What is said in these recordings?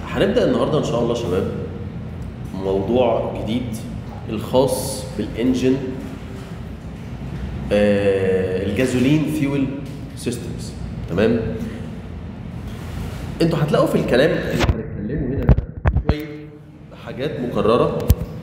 هنبدا النهارده ان شاء الله يا شباب موضوع جديد الخاص بالانجن آه الجازولين فيول سيستمز تمام انتوا هتلاقوا في الكلام اللي هنتكلمه هنا شويه حاجات مكرره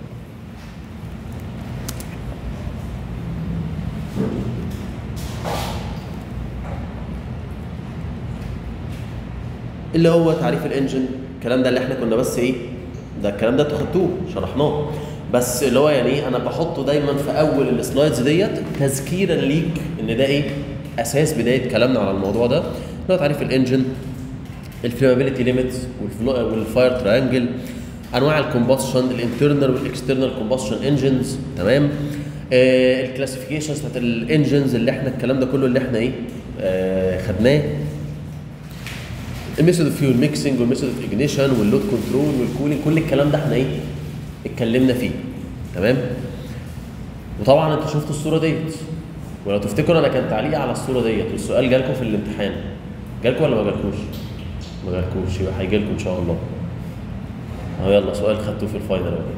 اللي هو تعريف الانجن الكلام ده اللي احنا كنا بس ايه ده الكلام ده انتوا خدتوه شرحناه بس اللي هو يعني ايه انا بحطه دايما في اول السلايدز ديت تذكيرا ليك ان ده ايه اساس بدايه كلامنا على الموضوع ده اللي هو تعريف الانجن الفليمابيلتي ليميتس والفاير تراينجل انواع الكومبشن الانترنال والاكسترنال كومبشن انجنز تمام آه الكلاسيفيكيشنز بتاعت الانجنز اللي احنا الكلام ده كله اللي احنا ايه آه خدناه الميثود اوف فيول ميكسنج والميثود اوف اجنيشن واللود كنترول والكولينج كل الكلام ده احنا ايه اتكلمنا فيه تمام وطبعا انتوا شفتوا الصوره ديت ولو تفتكروا انا كان تعليقي على الصوره ديت والسؤال جالكم في الامتحان جالكم ولا ما جالكوش؟ ما جالكوش يبقى هيجي لكم ان شاء الله اهو يلا سؤال خدتوه في الفاينل اهو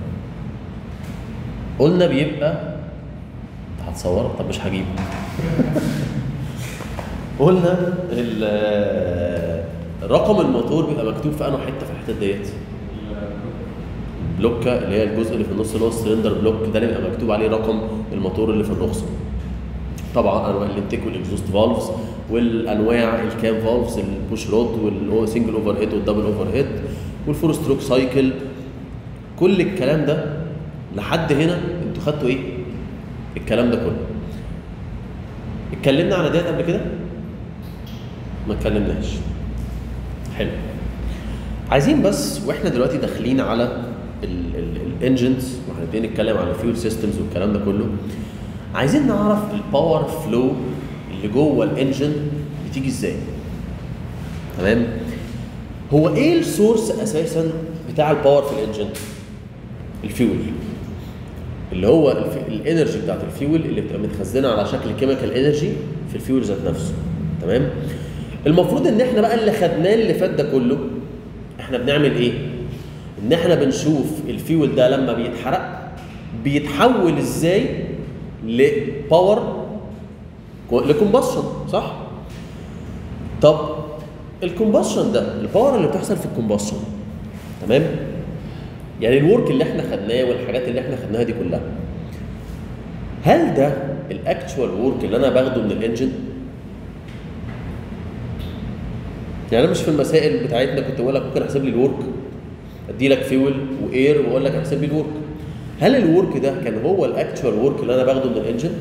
قلنا بيبقى انت هتصور طب مش هجيب قلنا رقم الموتور بيبقى مكتوب في انه حته في الحته ديت بلوكه اللي هي الجزء اللي في النص اللي هو السلندر بلوك ده اللي بيبقى مكتوب عليه رقم الموتور اللي في النص طبعا انواع الانتيك والاكزوست فالفز والانواع الكام فالفز البوش رود والسنجل اوفر هيد والدبل اوفر هيد والفور ستروك سايكل كل الكلام ده لحد هنا انتوا خدتوا ايه؟ الكلام ده كله اتكلمنا على ديت قبل كده؟ ما اتكلمناش حلو عايزين بس واحنا دلوقتي داخلين على الانجنز وهنبتدي نتكلم على الفيول سيستمز والكلام ده كله عايزين نعرف الباور فلو اللي جوه الانجن بتيجي ازاي تمام هو ايه السورس اساسا بتاع الباور في الانجن الفيول اللي هو الانرجي بتاعت الفيول اللي بتبقى متخزنه على شكل كيميكال انرجي في الفيول ذات نفسه تمام المفروض ان احنا بقى اللي خدناه اللي فات ده كله احنا بنعمل ايه ان احنا بنشوف الفيول ده لما بيتحرق بيتحول ازاي لباور لكومبشن صح طب الكومبشن ده الباور اللي بتحصل في الكومبشن تمام يعني الورك اللي احنا خدناه والحاجات اللي احنا خدناها دي كلها هل ده الاكتشوال ورك اللي انا باخده من الانجن يعني انا مش في المسائل بتاعتنا كنت بقول لك ممكن احسب لي الورك ادي لك فيول واير واقول لك احسب لي الورك هل الورك ده كان هو الاكتشوال ورك اللي انا باخده من الانجن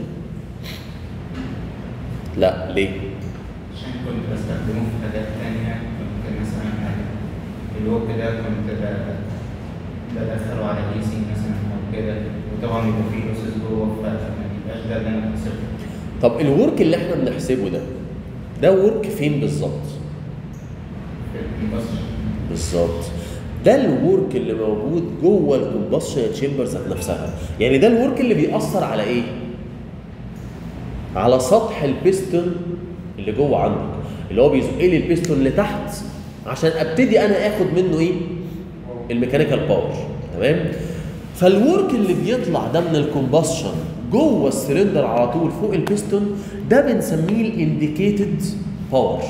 لا ليه عشان كنت بستخدمه في حاجات تانية ممكن مثلا حاجة الورك ده كنت ب- بدخله على ليسنج مثلا او كده وطبعا بيبقى فيه لوسز جوه فما بيبقاش ده اللي انا بحسبه طب الورك اللي احنا بنحسبه ده ده ورك فين بالظبط في الكومبشن بالظبط ده الورك اللي موجود جوه الكومبشن تشامبر ذات نفسها يعني ده الورك اللي بيأثر على ايه على سطح البيستون اللي جوه عندك اللي هو بيزق لي البيستون لتحت عشان ابتدي انا اخد منه ايه الميكانيكال باور تمام فالورك اللي بيطلع ده من الكومبشن جوه السلندر على طول فوق البيستون ده بنسميه الانديكيتد باور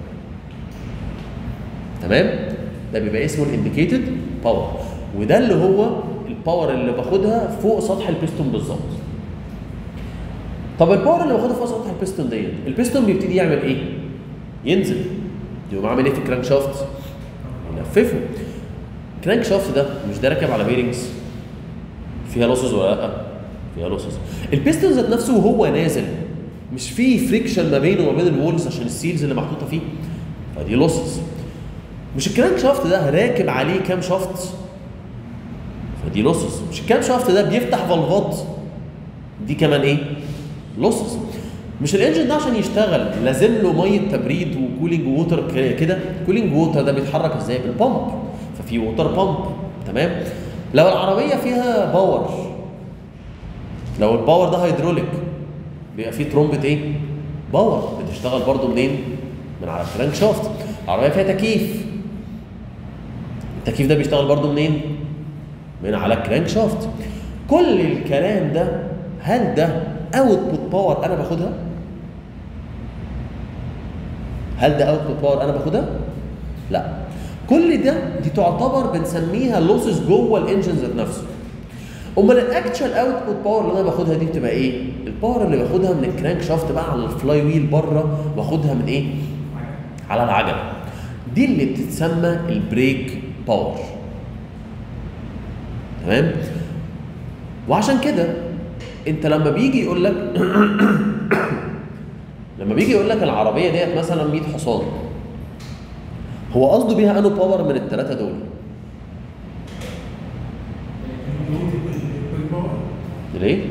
تمام ده بيبقى اسمه الانديكيتد باور وده اللي هو الباور اللي باخدها فوق سطح البيستون بالظبط طب الباور اللي باخدها فوق سطح البيستون ديت البيستون بيبتدي يعمل ايه ينزل يقوم عامل ايه في الكرانك شافت يلففه الكرانك شافت ده مش ده راكب على بيرنجز فيها لوسز ولا لا فيها لوسز البيستون ذات نفسه وهو نازل مش فيه فريكشن ما بينه وما بين الوولز عشان السيلز اللي محطوطه فيه فدي لوسز مش الكرانك شافت ده راكب عليه كام شافت فدي لوسز مش الكام شافت ده بيفتح فالفات دي كمان ايه لوسز مش الانجن ده عشان يشتغل لازم له ميه تبريد وكولينج ووتر كده كولينج ووتر ده بيتحرك ازاي بالبامب ففي ووتر بامب تمام لو العربيه فيها باور لو الباور ده هيدروليك بيبقى فيه ترومبه ايه باور بتشتغل برضو منين من على الكرانك شافت العربيه فيها تكييف التكييف ده بيشتغل برضو منين من على الكرانك شافت كل الكلام ده هل ده اوتبوت باور انا باخدها هل ده اوتبوت باور انا باخدها لا كل ده دي تعتبر بنسميها لوسز جوه الانجن ذات نفسه امال الاكتشوال اوتبوت باور اللي انا باخدها دي بتبقى ايه الباور اللي باخدها من الكرانك شافت بقى على الفلاي ويل بره باخدها من ايه على العجله دي اللي بتتسمى البريك باور تمام وعشان كده انت لما بيجي يقول لك لما بيجي يقول لك العربيه ديت مثلا 100 حصان هو قصده بيها انو باور من الثلاثه دول ليه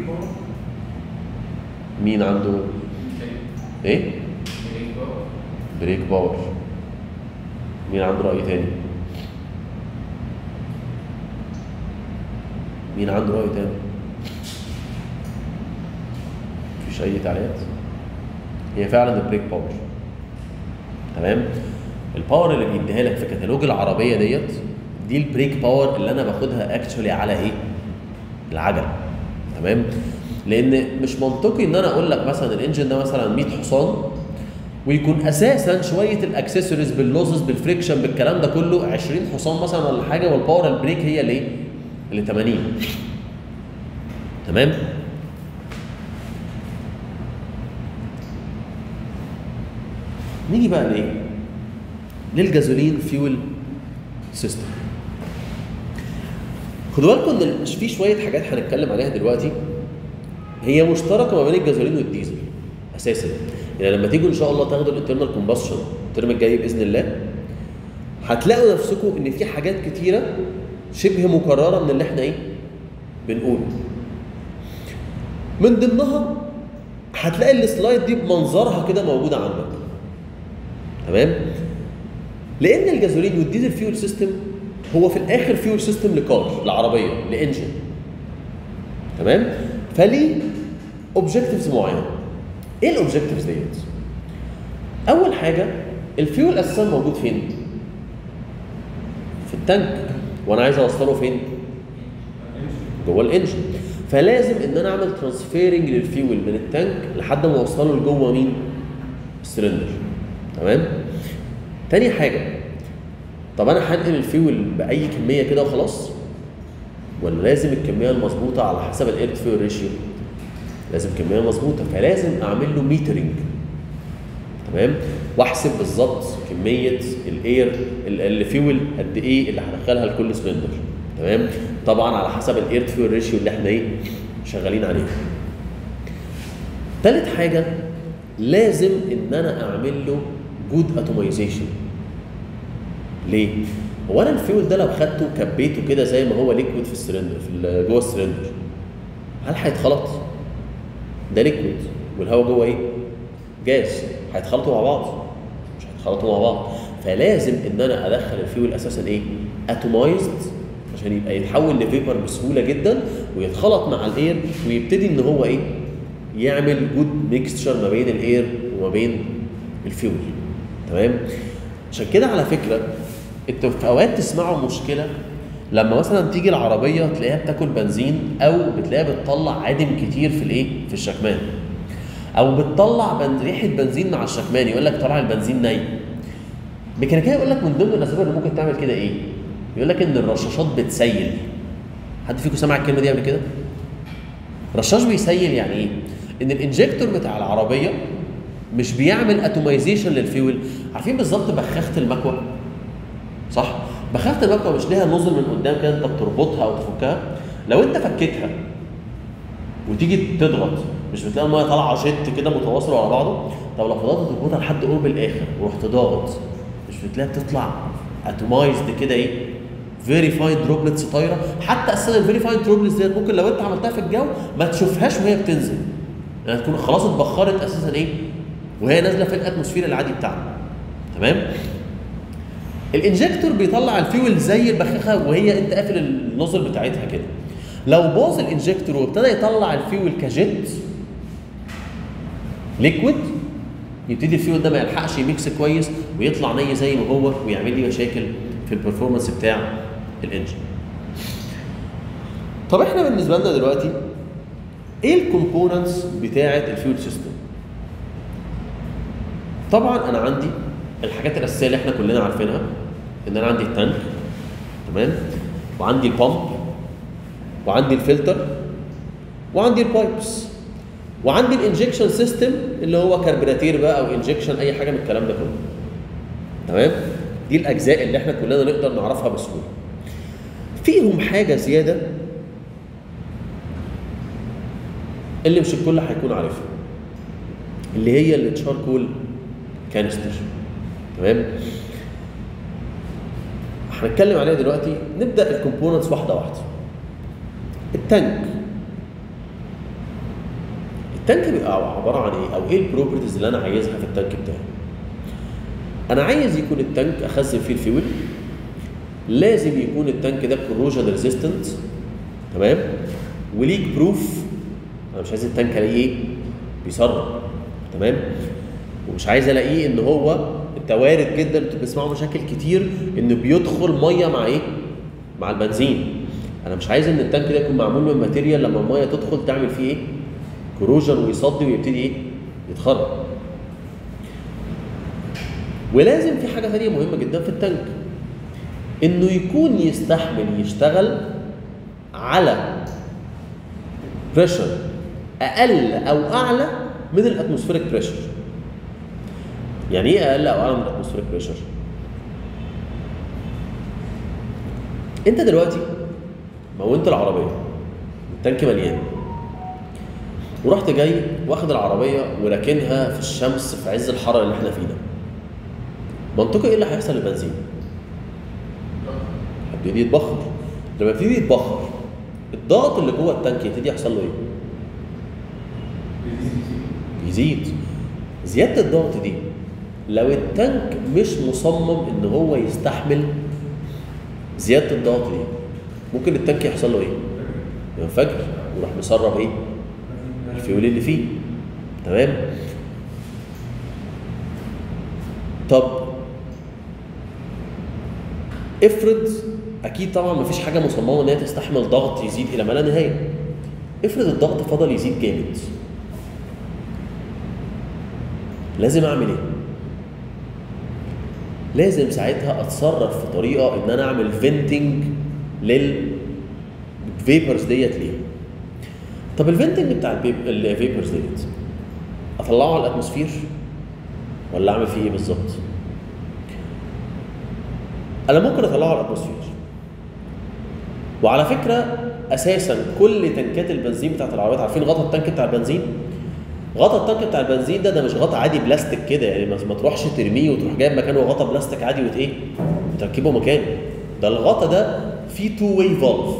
مين عنده ايه بريك باور مين عنده راي تاني مين عنده راي تاني مفيش اي تعليقات هي فعلا البريك باور تمام الباور اللي بيديها لك في كتالوج العربيه ديت دي البريك باور اللي انا باخدها اكشولي على ايه العجله تمام لان مش منطقي ان انا اقول لك مثلا الانجن ده مثلا 100 حصان ويكون اساسا شويه الاكسسوارز باللوزز بالفريكشن بالكلام ده كله 20 حصان مثلا ولا حاجه والباور البريك هي اللي ايه؟ اللي 80 تمام؟ نيجي بقى لايه؟ للجازولين فيول سيستم خدوا بالكم ان في شويه حاجات هنتكلم عليها دلوقتي هي مشتركه ما بين الجازولين والديزل اساسا يعني لما تيجوا ان شاء الله تاخدوا الانترنال كومبشن الترم الجاي باذن الله هتلاقوا نفسكم ان في حاجات كتيره شبه مكرره من اللي احنا ايه بنقوله من ضمنها هتلاقي السلايد دي بمنظرها كده موجوده عندك تمام لان الجازولين والديزل فيول سيستم هو في الاخر فيول سيستم لكار لعربيه لانجن تمام فليه اوبجكتيفز معينه ايه الاوبجكتيفز ديت اول حاجه الفيول اساسا موجود فين في التانك وانا عايز اوصله فين جوه الانجن فلازم ان انا اعمل ترانسفيرنج للفيول من التانك لحد ما اوصله لجوه مين السلندر تمام تاني حاجه طب انا هنقل الفيول باي كميه كده وخلاص ولا لازم الكميه المظبوطه على حسب الاير فيول ريشيو لازم كميه مظبوطه فلازم اعمل له ميترنج تمام واحسب بالظبط كميه الاير الفيول قد ايه اللي هدخلها لكل سلندر تمام طبعا على حسب الاير فيول ريشيو اللي احنا ايه شغالين عليه ثالث حاجه لازم ان انا اعمل له جود اتوميزيشن ليه هو انا الفيول ده لو خدته كبيته كده زي ما هو ليكويد في السلندر في جوه السلندر هل هيتخلط ده ليكويد والهواء جوه ايه جاز هيتخلطوا مع بعض مش هيتخلطوا مع بعض فلازم ان انا ادخل الفيول اساسا ايه اتومايزد عشان يبقى يتحول لفيبر بسهوله جدا ويتخلط مع الاير ويبتدي ان هو ايه يعمل جود ميكستشر ما بين الاير وما بين الفيول تمام عشان كده على فكره انتوا في اوقات تسمعوا مشكله لما مثلا تيجي العربيه تلاقيها بتاكل بنزين او بتلاقيها بتطلع عدم كتير في الايه في الشكمان او بتطلع بنز... ريحه بنزين مع الشكمان يقول لك طلع البنزين ني ميكانيكيه يقول لك من ضمن الاسباب اللي ممكن تعمل كده ايه يقول لك ان الرشاشات بتسيل حد فيكم سمع الكلمه دي قبل كده رشاش بيسيل يعني ايه ان الانجكتور بتاع العربيه مش بيعمل اتوميزيشن للفيول عارفين بالظبط بخاخه المكوى صح بخاخه المكوى مش ليها نزل من قدام كده انت بتربطها او تفكها لو انت فكيتها وتيجي تضغط مش بتلاقي الميه طالعه جت كده متواصل ورا بعضه طب لو فضلت تربطها لحد قرب الاخر ورحت ضاغط مش بتلاقيها بتطلع اتومايزد كده ايه فيري فاين دروبلتس طايره حتى اساسا الفيري فاين دروبلتس ديت ممكن لو انت عملتها في الجو ما تشوفهاش وهي بتنزل يعني تكون خلاص اتبخرت اساسا ايه وهي نازله في الاتموسفير العادي بتاعنا تمام الانجكتور بيطلع الفيول زي البخاخه وهي انت قافل النوزل بتاعتها كده لو باظ الانجكتور وابتدى يطلع الفيول كجيت ليكويد يبتدي الفيول ده ما يلحقش يميكس كويس ويطلع ني زي ما هو ويعمل لي مشاكل في البرفورمانس بتاع الانجن طب احنا بالنسبه لنا دلوقتي ايه الكومبوننتس بتاعه الفيول سيستم طبعا انا عندي الحاجات الاساسيه اللي احنا كلنا عارفينها ان انا عندي التانك تمام وعندي البامب وعندي الفلتر وعندي البايبس وعندي الانجكشن سيستم اللي هو كربراتير بقى او انجكشن اي حاجه من الكلام ده كله تمام دي الاجزاء اللي احنا كلنا نقدر نعرفها بسهوله فيهم حاجه زياده اللي مش الكل هيكون عارفها اللي هي التشاركول كانستر تمام هنتكلم عليها دلوقتي نبدا الكومبوننتس واحده واحده التانك التانك بيبقى عباره عن ايه او ايه البروبرتيز اللي انا عايزها في التانك بتاعي انا عايز يكون التانك اخزن فيه الفيول لازم يكون التانك ده كوروجن ريزيستنت تمام وليك بروف انا مش عايز التانك الاقيه ايه بيسرب تمام ومش عايز الاقيه ان هو انت وارد جدا انتوا بتسمعوا مشاكل كتير انه بيدخل ميه مع ايه مع البنزين انا مش عايز ان التانك ده يكون معمول من ماتيريال لما الميه تدخل تعمل فيه ايه كروجن ويصدي ويبتدي ايه يتخرب ولازم في حاجه ثانيه مهمه جدا في التانك انه يكون يستحمل يشتغل على بريشر اقل او اعلى من الاتموسفيريك بريشر يعني ايه اقل او اعلى من الاتموسفيريك بريشر انت دلوقتي مونت العربيه التانك مليان ورحت جاي واخد العربيه وراكنها في الشمس في عز الحر اللي احنا فيه ده منطقي ايه اللي هيحصل للبنزين؟ هيبتدي يتبخر لما يبتدي يتبخر الضغط اللي جوه التانك يبتدي يحصل له ايه؟ يزيد زياده الضغط دي لو التانك مش مصمم ان هو يستحمل زياده الضغط دي ممكن التانك يحصل له ايه؟ ينفجر ويروح مسرب ايه؟ الفيول اللي فيه تمام؟ طب افرض اكيد طبعا مفيش حاجه مصممه ان هي تستحمل ضغط يزيد الى ما لا نهايه افرض الضغط فضل يزيد جامد لازم اعمل ايه لازم ساعتها اتصرف في طريقه ان انا اعمل فينتنج للفيبرز ديت ليه طب الفينتنج بتاع الفيبرز ديت اطلعه على الاتموسفير ولا اعمل فيه ايه بالظبط انا ممكن اطلعه على الاتموسفير وعلى فكره اساسا كل تنكات البنزين بتاعت العربيات عارفين غطا التانك بتاع البنزين غطا التانك بتاع البنزين ده ده مش غطا عادي بلاستيك كده يعني ما ما تروحش ترميه وتروح جايب مكانه غطا بلاستيك عادي وت ايه وتركبه مكانه ده الغطا ده فيه تو واي فالف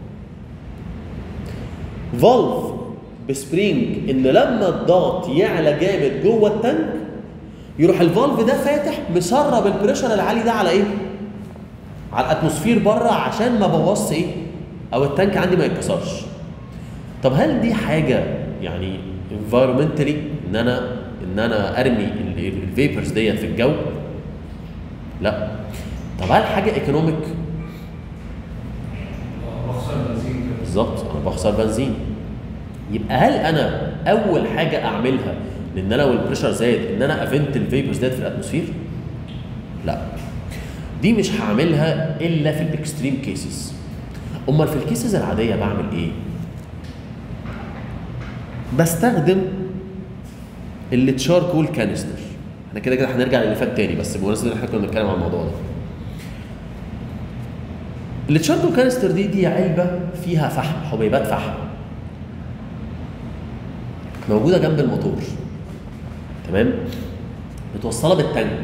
فالف بسبرينج ان لما الضغط يعلى جامد جوه التانك يروح الفالف ده فاتح مسرب البريشر العالي ده على ايه؟ على الاتموسفير بره عشان ما بوظش ايه؟ او التانك عندي ما يتكسرش. طب هل دي حاجه يعني انفايرمنتالي ان انا ان انا ارمي الفيبرز ديت في الجو؟ لا. طب هل حاجه ايكونوميك؟ بخسر بنزين كده بالظبط انا بخسر بنزين. يبقى هل انا اول حاجه اعملها لان انا لو البريشر زاد ان انا افنت الفيبرز ديت في الاتموسفير؟ لا دي مش هعملها الا في الاكستريم كيسز امال في الكيسز العاديه بعمل ايه؟ بستخدم التشاركول كانستر احنا كده كده هنرجع للي فات تاني بس بمناسبه ان احنا كنا بنتكلم عن الموضوع ده التشاركول كانستر دي دي علبه فيها فحم حبيبات فحم موجوده جنب الموتور تمام متوصله بالتانك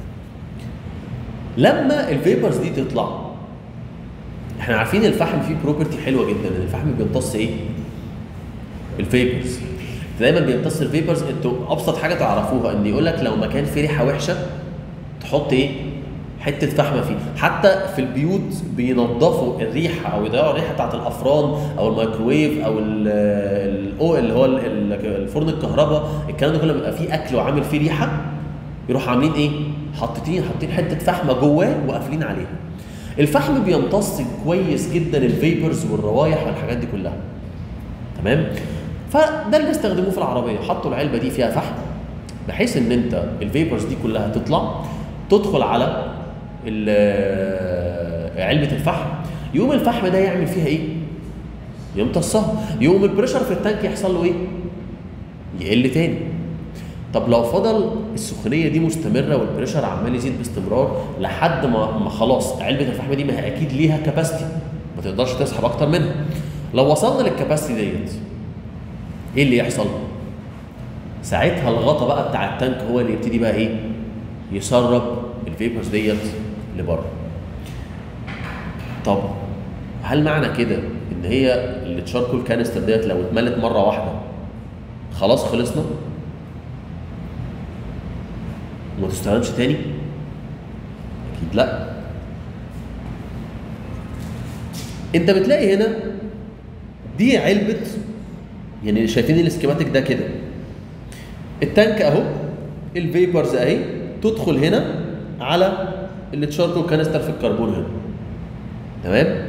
لما الفيبرز دي تطلع احنا عارفين الفحم فيه بروبرتي حلوه جدا ان الفحم بيمتص ايه الفيبرز دايما بيمتص الفيبرز انتوا ابسط حاجه تعرفوها ان يقول لك لو مكان فيه ريحه وحشه تحط ايه حته فحمه فيه حتى في البيوت بينظفوا الريحه او يضيعوا الريحه بتاعت الافران او الميكروويف او ال- الاو اللي هو ال- ال- الفرن الكهرباء الكلام ده كله بيبقى فيه اكل وعامل فيه ريحه يروحوا عاملين ايه حاطين حاطين حته فحمه جواه وقافلين عليها الفحم بيمتص كويس جدا الفيبرز والروايح والحاجات دي كلها تمام فده اللي استخدموه في العربيه حطوا العلبه دي فيها فحم بحيث ان انت الفيبرز دي كلها تطلع تدخل على ال- علبه الفحم يقوم الفحم ده يعمل فيها ايه يمتصها يقوم البريشر في التانك يحصل له ايه يقل تاني طب لو فضل السخونيه دي مستمره والبريشر عمال يزيد باستمرار لحد ما, ما خلاص علبه الفحم دي ما هي اكيد ليها كاباسيتي ما تقدرش تسحب اكتر منها لو وصلنا للكاباسيتي ديت ايه اللي يحصل؟ ساعتها الغطا بقى بتاع التانك هو اللي يبتدي بقى ايه؟ يسرب الفيبرز ديت لبره. طب هل معنى كده ان هي التشاركول كانستر ديت لو اتملت مره واحده خلاص خلصنا؟ وما تستخدمش تاني؟ اكيد لا. انت بتلاقي هنا دي علبه يعني شايفين السكيماتيك ده كده التانك اهو الفيبرز اهي تدخل هنا على التشاركو كانستر في الكربون هنا تمام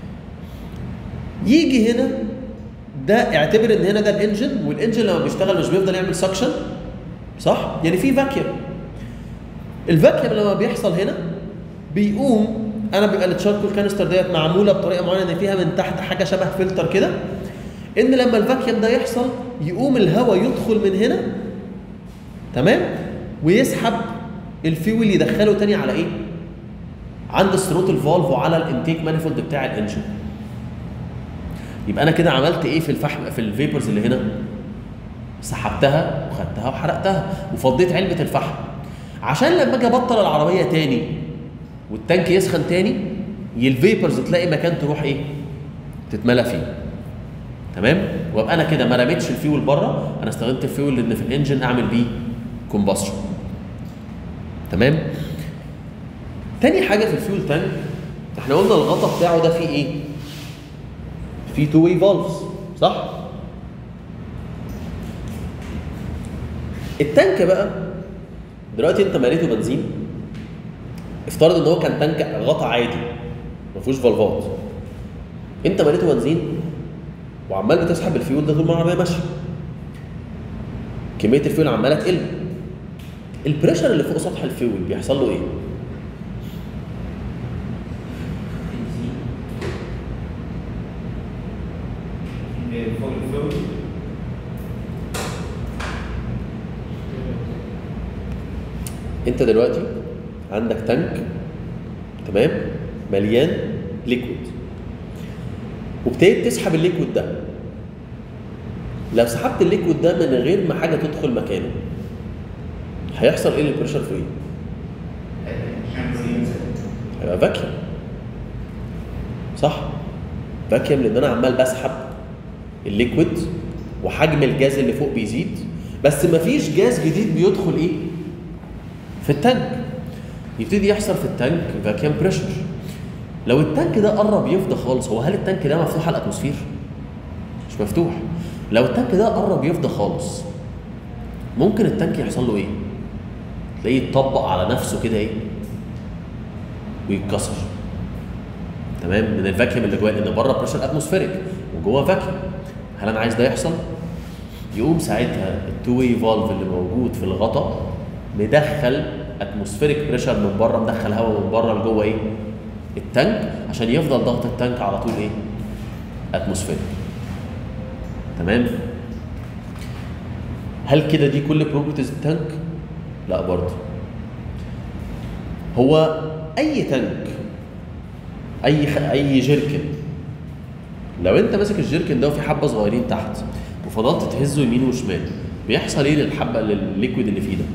يجي هنا ده اعتبر ان هنا ده الانجن والانجن لما بيشتغل مش بيفضل يعمل سكشن صح يعني في فاكيوم الفاكيوم لما بيحصل هنا بيقوم انا بيبقى التشاركول كانستر ديت معموله بطريقه معينه ان فيها من تحت حاجه شبه فلتر كده ان لما الفاكيوم ده يحصل يقوم الهواء يدخل من هنا تمام ويسحب الفيول يدخله تاني على ايه عند الثروتل فالف وعلى الانتيك مانيفولد بتاع الانجن يبقى انا كده عملت ايه في الفحم في الفيبرز اللي هنا سحبتها وخدتها وحرقتها وفضيت علبه الفحم عشان لما اجي ابطل العربيه تاني والتانك يسخن تاني الفيبرز تلاقي مكان تروح ايه تتملى فيه تمام وابقى انا كده ما رميتش الفيول بره انا استخدمت الفيول اللي في الانجن اعمل بيه كومباشن تمام تاني حاجه في الفيول تانك احنا قلنا الغطا بتاعه ده فيه ايه فيه تو واي فالفز صح التانك بقى دلوقتي انت مليته بنزين افترض ان هو كان تانك غطا عادي ما فيهوش فالفات انت مليته بنزين وعمال بتسحب الفيول ده طول ما العربيه ماشيه كميه الفيول عماله تقل البريشر اللي فوق سطح الفيول بيحصل له ايه؟ فوق الفوق انت دلوقتي عندك تانك تمام مليان ليكويد وابتديت تسحب الليكويد ده لو سحبت الليكويد ده من غير ما حاجه تدخل مكانه هيحصل ايه للبريشر فوقيه؟ هيبقى فاكيوم صح فاكيوم لان انا عمال بسحب الليكويد وحجم الجاز اللي فوق بيزيد بس مفيش جاز جديد بيدخل ايه في التانك يبتدي يحصل في التانك فاكيوم بريشر لو التانك ده قرب يفضى خالص هو هل التانك ده مفتوح على الاتموسفير مش مفتوح لو التانك ده قرب يفضى خالص ممكن التانك يحصل له ايه تلاقيه يتطبق على نفسه كده ايه ويتكسر تمام من الفاكيوم اللي جواه لان بره بريشر اتموسفيريك وجوه فاكيوم هل انا عايز ده يحصل يقوم ساعتها التو واي فالف اللي موجود في الغطا مدخل اتموسفيريك بريشر من بره مدخل هواء من بره لجوه ايه التانك عشان يفضل ضغط التانك على طول ايه اتموسفيريك تمام هل كده دي كل بروبرتيز التانك لا برضه هو اي تانك اي خ... اي جيركن لو انت ماسك الجيركن ده وفي حبه صغيرين تحت وفضلت تهزه يمين وشمال بيحصل ايه للحبه للليكويد اللي فيه ده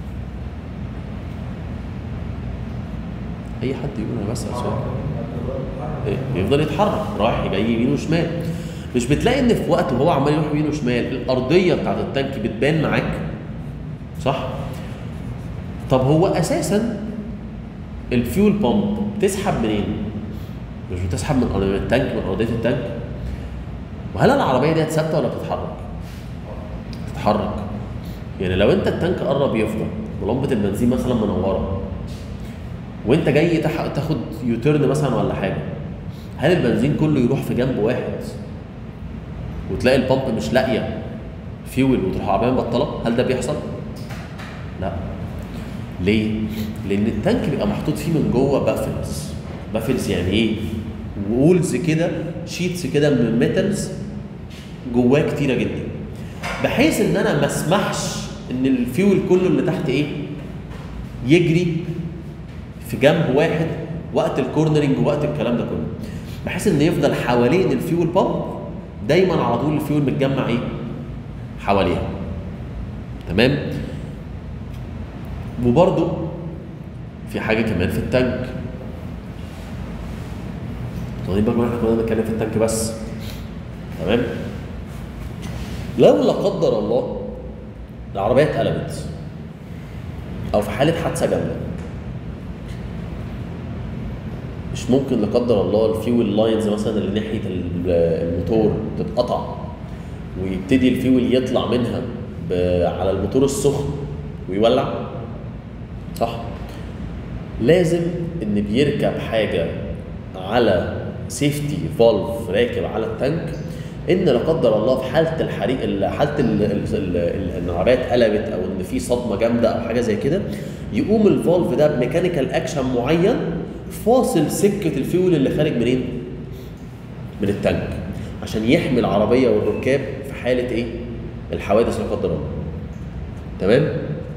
اي حد يقول انا بسال سؤال إيه؟ يفضل يتحرك رايح جاي يمين وشمال مش بتلاقي ان في وقت وهو عمال يروح يمين وشمال الارضيه بتاعت التانك بتبان معاك صح طب هو اساسا الفيول بامب بتسحب منين مش بتسحب من أرضية التانك من ارضيه التانك وهل العربيه دي ثابته ولا بتتحرك بتتحرك يعني لو انت التانك قرب يفضى ولمبه البنزين مثلا منوره وانت جاي تح- تاخد يوتيرن مثلا ولا حاجه هل البنزين كله يروح في جنب واحد وتلاقي البامب مش لاقيه فيول وتروح العربيه مبطله هل ده بيحصل؟ لا ليه؟ لان التانك بيبقى محطوط فيه من جوه بافلز بافلز يعني ايه؟ وولز كده شيتس كده من الميتالز جواه كتيره جدا بحيث ان انا ما اسمحش ان الفيول كله اللي تحت ايه؟ يجري في جنب واحد وقت الكورنرنج ووقت الكلام ده كله بحيث ان يفضل حوالين الفيول بامب دايما على طول الفيول متجمع ايه؟ حواليها تمام؟ وبرضو في حاجه كمان في التانك واخدين بالكم احنا كنا بنتكلم في التانك بس تمام لو لا قدر الله العربيه اتقلبت او في حاله حادثه جامده مش ممكن لا قدر الله الفيول لاينز مثلا اللي ناحيه ال- الموتور تتقطع ويبتدي الفيول يطلع منها ب- على الموتور السخن ويولع صح لازم ان بيركب حاجه على سيفتي فالف راكب على التانك ان لا قدر الله في حاله الحريق ال- حاله ال- ال- ال- ال- ان العربيه اتقلبت او ان في صدمه جامده او حاجه زي كده يقوم الفالف ده بميكانيكال اكشن معين فاصل سكه الفيول اللي خارج منين؟ من التانك عشان يحمي العربيه والركاب في حاله ايه؟ الحوادث لا قدر الله تمام؟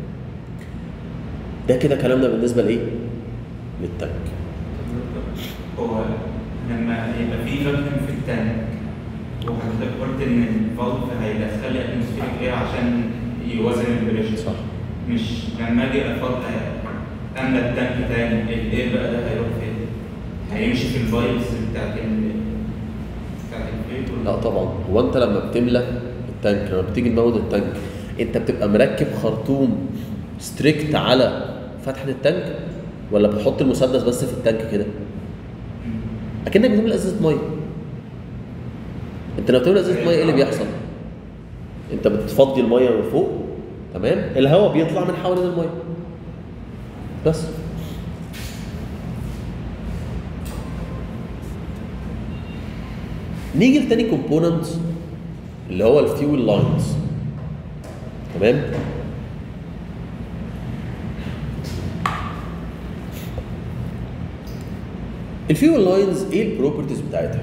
ده كده كلامنا بالنسبه لايه؟ للتانك هو لما يبقى في فاكيوم في التانك وحضرتك قلت ان الفالف هيدخل لي اتموسفيريك اير عشان يوازن البريشر صح مش لما اجي افضل املى التانك تاني الايه بقى ده هيروح فين؟ هيمشي في الفايبس بتاعت ال بتاعت الفيل لا طبعا هو انت لما بتملى التانك لما بتيجي تمود التانك انت بتبقى مركب خرطوم ستريكت على فتحه التانك ولا بتحط المسدس بس في التانك كده اكنك بتملى ازازه ميه انت لما بتملى ازازه ميه ايه اللي بيحصل انت بتفضي الميه من فوق تمام الهواء بيطلع من حوالين الميه بس نيجي لتاني كومبوننت اللي هو الفيول لاينز تمام الفيول لاينز ايه البروبرتيز بتاعتها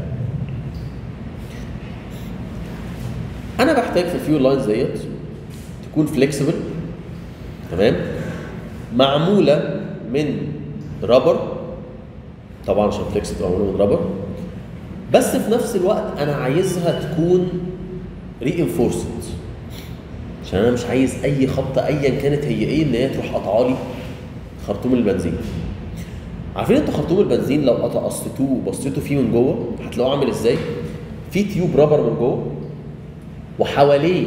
انا بحتاج في الفيول لاينز ديت تكون فليكسبل تمام معموله من رابر طبعا عشان فليكسبل معموله من رابر بس في نفس الوقت انا عايزها تكون رينفورسد عشان انا مش عايز اي خبطه ايا كانت هي ايه ان هي تروح قطعه لي خرطوم البنزين عارفين انتوا خرطوم البنزين لو قطع قصيتوه وبصيتوا فيه من جوه هتلاقوه عامل ازاي في تيوب رابر من جوه وحواليه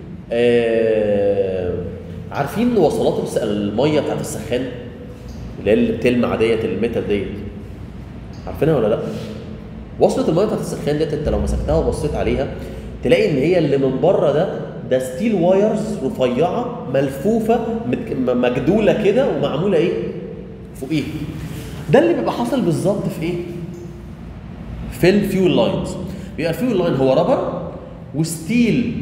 آه عارفين وصلات الس- الميه بتاعت السخان اللي هي اللي بتلمع ديت الميتال ديت عارفينها ولا لا؟ وصلة الميه بتاعت السخان ديت انت لو مسكتها وبصيت عليها تلاقي ان هي اللي من بره ده ده ستيل وايرز رفيعه ملفوفه مت- م- مجدوله كده ومعموله ايه؟ فوقيها. ده اللي بيبقى حاصل بالظبط في ايه؟ في الفيول لاينز. بيبقى الفيول لاين هو رابر وستيل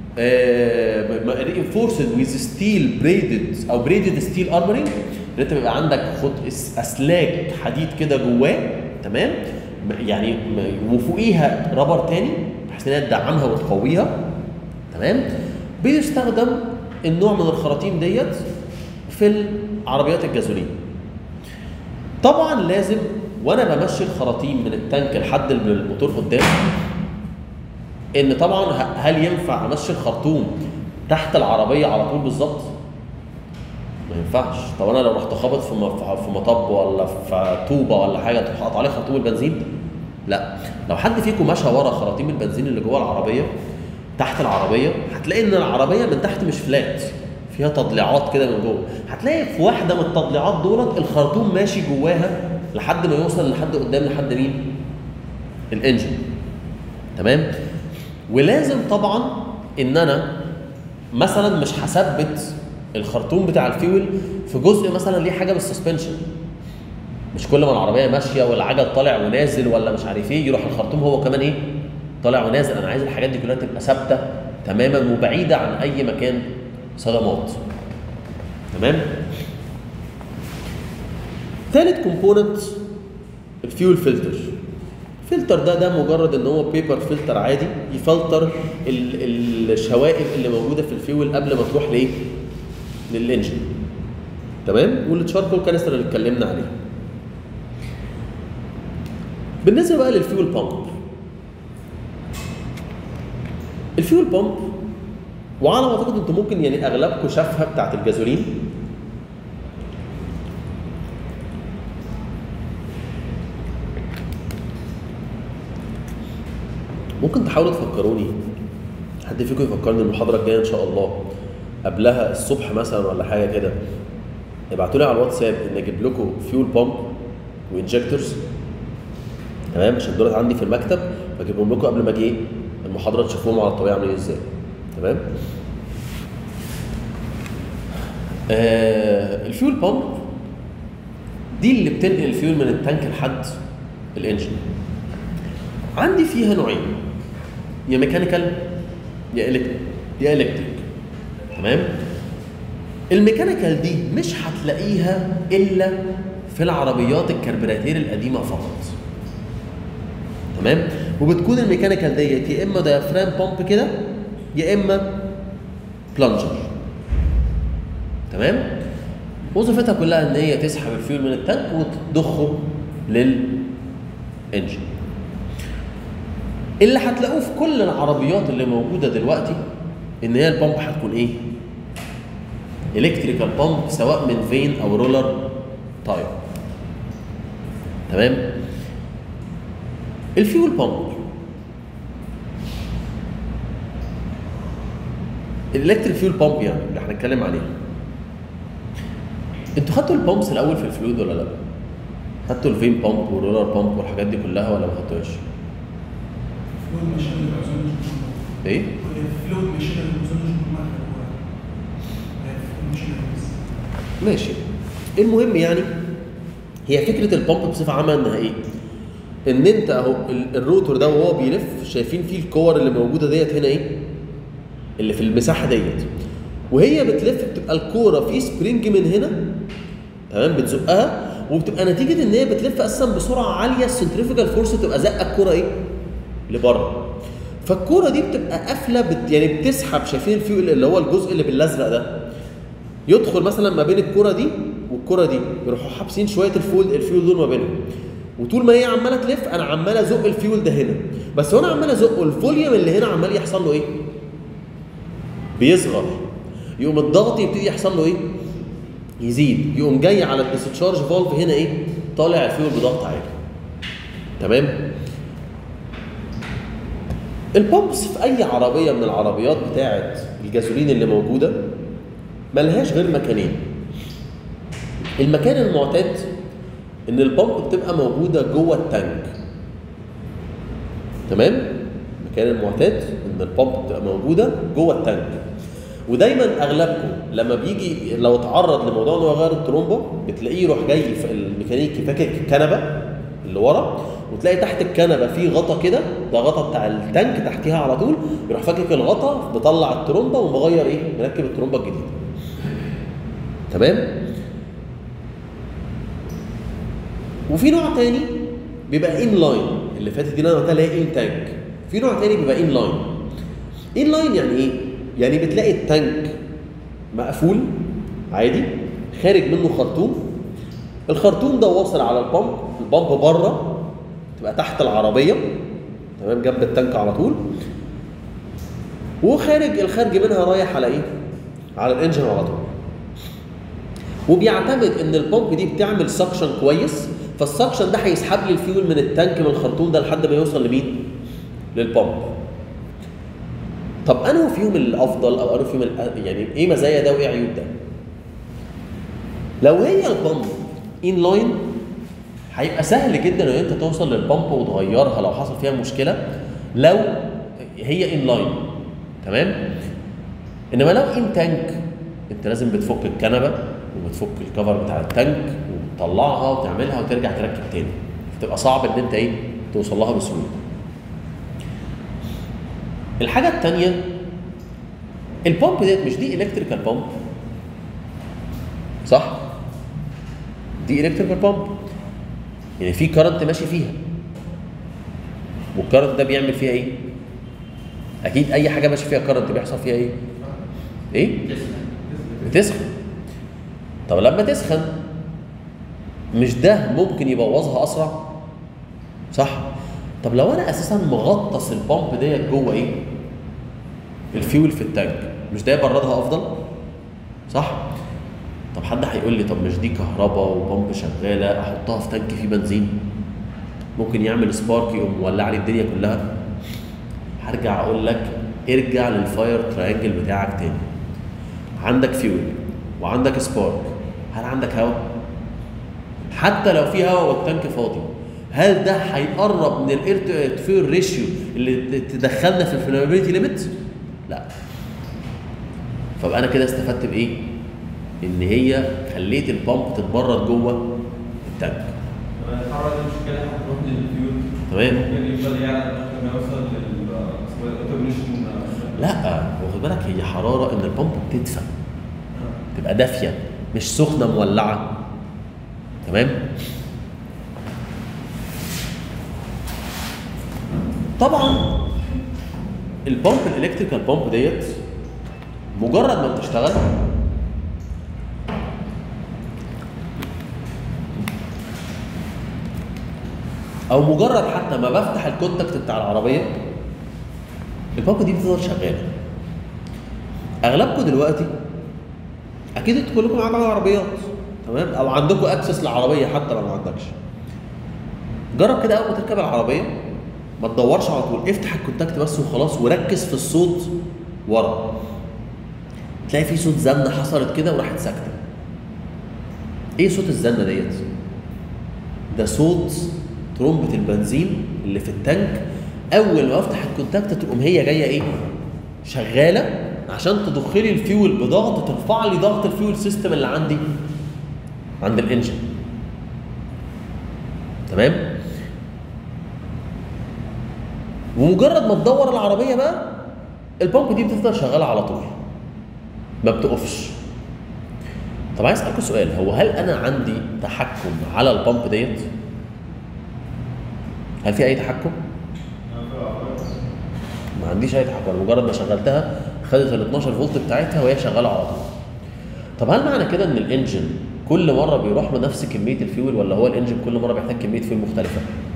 رينفورسد ويز ستيل بريدد او بريدد ستيل ارمرنج ان انت بيبقى عندك خط اس- اسلاك حديد كده جواه تمام م- يعني م- وفوقيها رابر تاني بحيث انها تدعمها وتقويها تمام بيستخدم النوع من الخراطيم ديت في العربيات الجازولين طبعا لازم وانا بمشي الخراطيم من التانك لحد الموتور قدام ان طبعا ه- هل ينفع امشي الخرطوم تحت العربيه على طول بالظبط ما ينفعش طب انا لو رحت خابط في م- في مطب ولا في طوبه ولا حاجه تروح قاطع عليه خرطوم البنزين لا لو حد فيكم مشى ورا خراطيم البنزين اللي جوه العربيه تحت العربيه هتلاقي ان العربيه من تحت مش فلات فيها تضليعات كده من جوه هتلاقي في واحده من التضليعات دولت الخرطوم ماشي جواها لحد ما يوصل لحد قدام لحد مين الانجن تمام ولازم طبعا ان انا مثلا مش هثبت الخرطوم بتاع الفيول في جزء مثلا ليه حاجه بالسسبنشن مش كل ما العربيه ماشيه والعجل طالع ونازل ولا مش عارف ايه يروح الخرطوم هو كمان ايه طالع ونازل انا عايز الحاجات دي كلها تبقى ثابته تماما وبعيده عن اي مكان صدمات تمام ثالث كومبوننت الفيول فلتر الفلتر ده ده مجرد ان هو بيبر فلتر عادي يفلتر ال- الشوائب اللي موجوده في الفيول قبل ما تروح لايه للانجن تمام والتشاركول كانستر اللي اتكلمنا عليه بالنسبه بقى للفيول بامب الفيول بامب وعلى ما اعتقد انتم ممكن يعني اغلبكم شافها بتاعت الجازولين ممكن تحاولوا تفكروني حد فيكم يفكرني المحاضره الجايه ان شاء الله قبلها الصبح مثلا ولا حاجه كده ابعتوا لي على الواتساب ان اجيب لكم فيول بامب وانجكتورز تمام عشان دولت عندي في المكتب بجيبهم لكم قبل ما اجي ايه المحاضره تشوفوهم على الطبيعه عاملين ازاي تمام آه الفيول بامب دي اللي بتنقل الفيول من التانك لحد الانجن عندي فيها نوعين يا ميكانيكال يا الكتريك يا الكتريك تمام الميكانيكال دي مش هتلاقيها الا في العربيات الكربراتير القديمه فقط تمام وبتكون الميكانيكال ديت يا اما ديافرام بامب كده يا اما بلانجر تمام وظيفتها كلها ان هي تسحب الفيول من التانك وتضخه للانجن اللي هتلاقوه في كل العربيات اللي موجوده دلوقتي ان هي البامب هتكون ايه الكتريكال بامب سواء من فين او رولر تايب تمام الفيول بامب الالكتريك فيول بامب يعني اللي هنتكلم عليها انتوا خدتوا البامبس الاول في الفلويد ولا لا؟ خدتوا الفين بامب والرولر بامب والحاجات دي كلها ولا ما خدتوهاش؟ فلويد ماشين اللي اظن مش ايه؟ فلويد ماشين اللي اظن مش ماشين بس ماشي المهم يعني هي فكره البامب بصفه عامه انها ايه؟ ان انت اهو ال- الروتور ده وهو بيلف شايفين فيه الكور اللي موجوده ديت هنا ايه؟ اللي في المساحه ديت وهي بتلف بتبقى الكوره في سبرينج من هنا تمام بتزقها وبتبقى نتيجه ان هي بتلف اساسا بسرعه عاليه السنتريفيكال فورس بتبقى زقه الكوره ايه؟ لبره فالكوره دي بتبقى قافله بت يعني بتسحب شايفين الفيول اللي هو الجزء اللي بالازرق ده يدخل مثلا ما بين الكرة دي والكرة دي يروحوا حابسين شوية الفيول الفيول دول ما بينهم وطول ما هي عمالة تلف أنا عمال أزق الفيول ده هنا بس وأنا عمال أزقه الفوليوم اللي هنا عمال يحصل له إيه؟ بيصغر يقوم الضغط يبتدي يحصل له إيه؟ يزيد يقوم جاي على الديسشارج فالف هنا إيه؟ طالع الفيول بضغط عالي تمام؟ البامبس في أي عربية من العربيات بتاعة الجازولين اللي موجودة ملهاش غير مكانين المكان المعتاد ان البامب بتبقى موجوده جوه التانك تمام المكان المعتاد ان البامب بتبقى موجوده جوه التانك ودايما اغلبكم لما بيجي لو اتعرض لموضوع انه يغير الترومبه بتلاقيه يروح جاي في الميكانيكي فاكك الكنبه اللي ورا وتلاقي تحت الكنبه في غطا كده ده غطا بتاع التانك تحتيها على طول يروح فاكك الغطا بيطلع الترومبه ومغير ايه مركب الترومبه الجديده تمام وفي نوع تاني بيبقى ان لاين اللي فاتت دي اللي انا قلتها اللي هي ان تانك في نوع تاني بيبقى ان لاين ان لاين يعني ايه يعني بتلاقي التانك مقفول عادي خارج منه خرطوم الخرطوم ده واصل على البامب البامب بره تبقى تحت العربيه تمام جنب التانك على طول وخارج الخارج منها رايح على ايه على الانجن على طول وبيعتمد ان البامب دي بتعمل سكشن كويس فالسكشن ده هيسحب لي الفيول من التانك من الخرطوم ده لحد ما يوصل لمين؟ للبامب. طب انه فيهم الافضل او انه فيهم الأ- يعني ايه مزايا ده وايه عيوب ده؟ لو هي البامب ان لاين هيبقى سهل جدا ان انت توصل للبامب وتغيرها لو حصل فيها مشكله لو هي ان لاين تمام؟ انما لو ان تانك انت لازم بتفك الكنبه وبتفك الكفر بتاع التانك وتطلعها وتعملها وترجع تركب تاني فتبقى صعب ان انت ايه توصل لها بسهوله الحاجه الثانيه البامب ديت مش دي الكتريكال بامب صح دي الكتريكال بامب يعني في كرنت ماشي فيها والكرنت ده بيعمل فيها ايه اكيد اي حاجه ماشي فيها كرنت بيحصل فيها ايه ايه بتسخن طب لما تسخن مش ده ممكن يبوظها اسرع صح طب لو انا اساسا مغطس البامب ديت جوه ايه الفيول في التانك مش ده يبردها افضل صح طب حد هيقول لي طب مش دي كهرباء وبامب شغاله احطها في تانك فيه بنزين ممكن يعمل سبارك يقوم مولع لي الدنيا كلها هرجع اقول لك ارجع للفاير تراينجل بتاعك تاني عندك فيول وعندك سبارك هل عندك هواء حتى لو في هواء والتانك فاضي هل ده هيقرب من الاير فيول ريشيو اللي تدخلنا في الفلابيلتي ليميت لا فبقى انا كده استفدت بايه ان هي خليت البامب تتبرد جوه التانك الحرارة دي مشكلة هتروح للفيول تمام ممكن يفضل يعلى لغاية ما يوصل لل اسمه ايه الاوتوميشن لا واخد بالك هي حراره ان البامب بتدفى تبقى دافيه مش سخنه مولعه تمام طبعا البامب الالكتريكال بامب ديت مجرد ما بتشتغل او مجرد حتى ما بفتح الكونتاكت بتاع العربيه البامب دي بتفضل شغاله اغلبكم دلوقتي اكيد انتوا كلكم معاكم عربيات تمام او عندكم اكسس لعربيه حتى لو ما عندكش جرب كده اول ما تركب العربيه ما تدورش على طول افتح الكونتاكت بس وخلاص وركز في الصوت ورا تلاقي في صوت زنه حصلت كده وراحت ساكته ايه صوت الزنه ديت ده صوت ترمبة البنزين اللي في التانك اول ما افتح الكونتاكت تقوم هي جايه ايه شغاله عشان تضخ لي الفيول بضغط ترفع لي ضغط الفيول سيستم اللي عندي عند الانجن تمام ومجرد ما تدور العربيه بقى البامب دي بتفضل شغاله على طول ما بتقفش طب عايز اسالكم سؤال هو هل انا عندي تحكم على البامب ديت هل في اي تحكم ما عنديش اي تحكم مجرد ما شغلتها خدت ال 12 فولت بتاعتها وهي شغاله على طول طب هل معنى كده ان الانجن كل مره بيروح له نفس كميه الفيول ولا هو الانجن كل مره بيحتاج كميه فيول مختلفه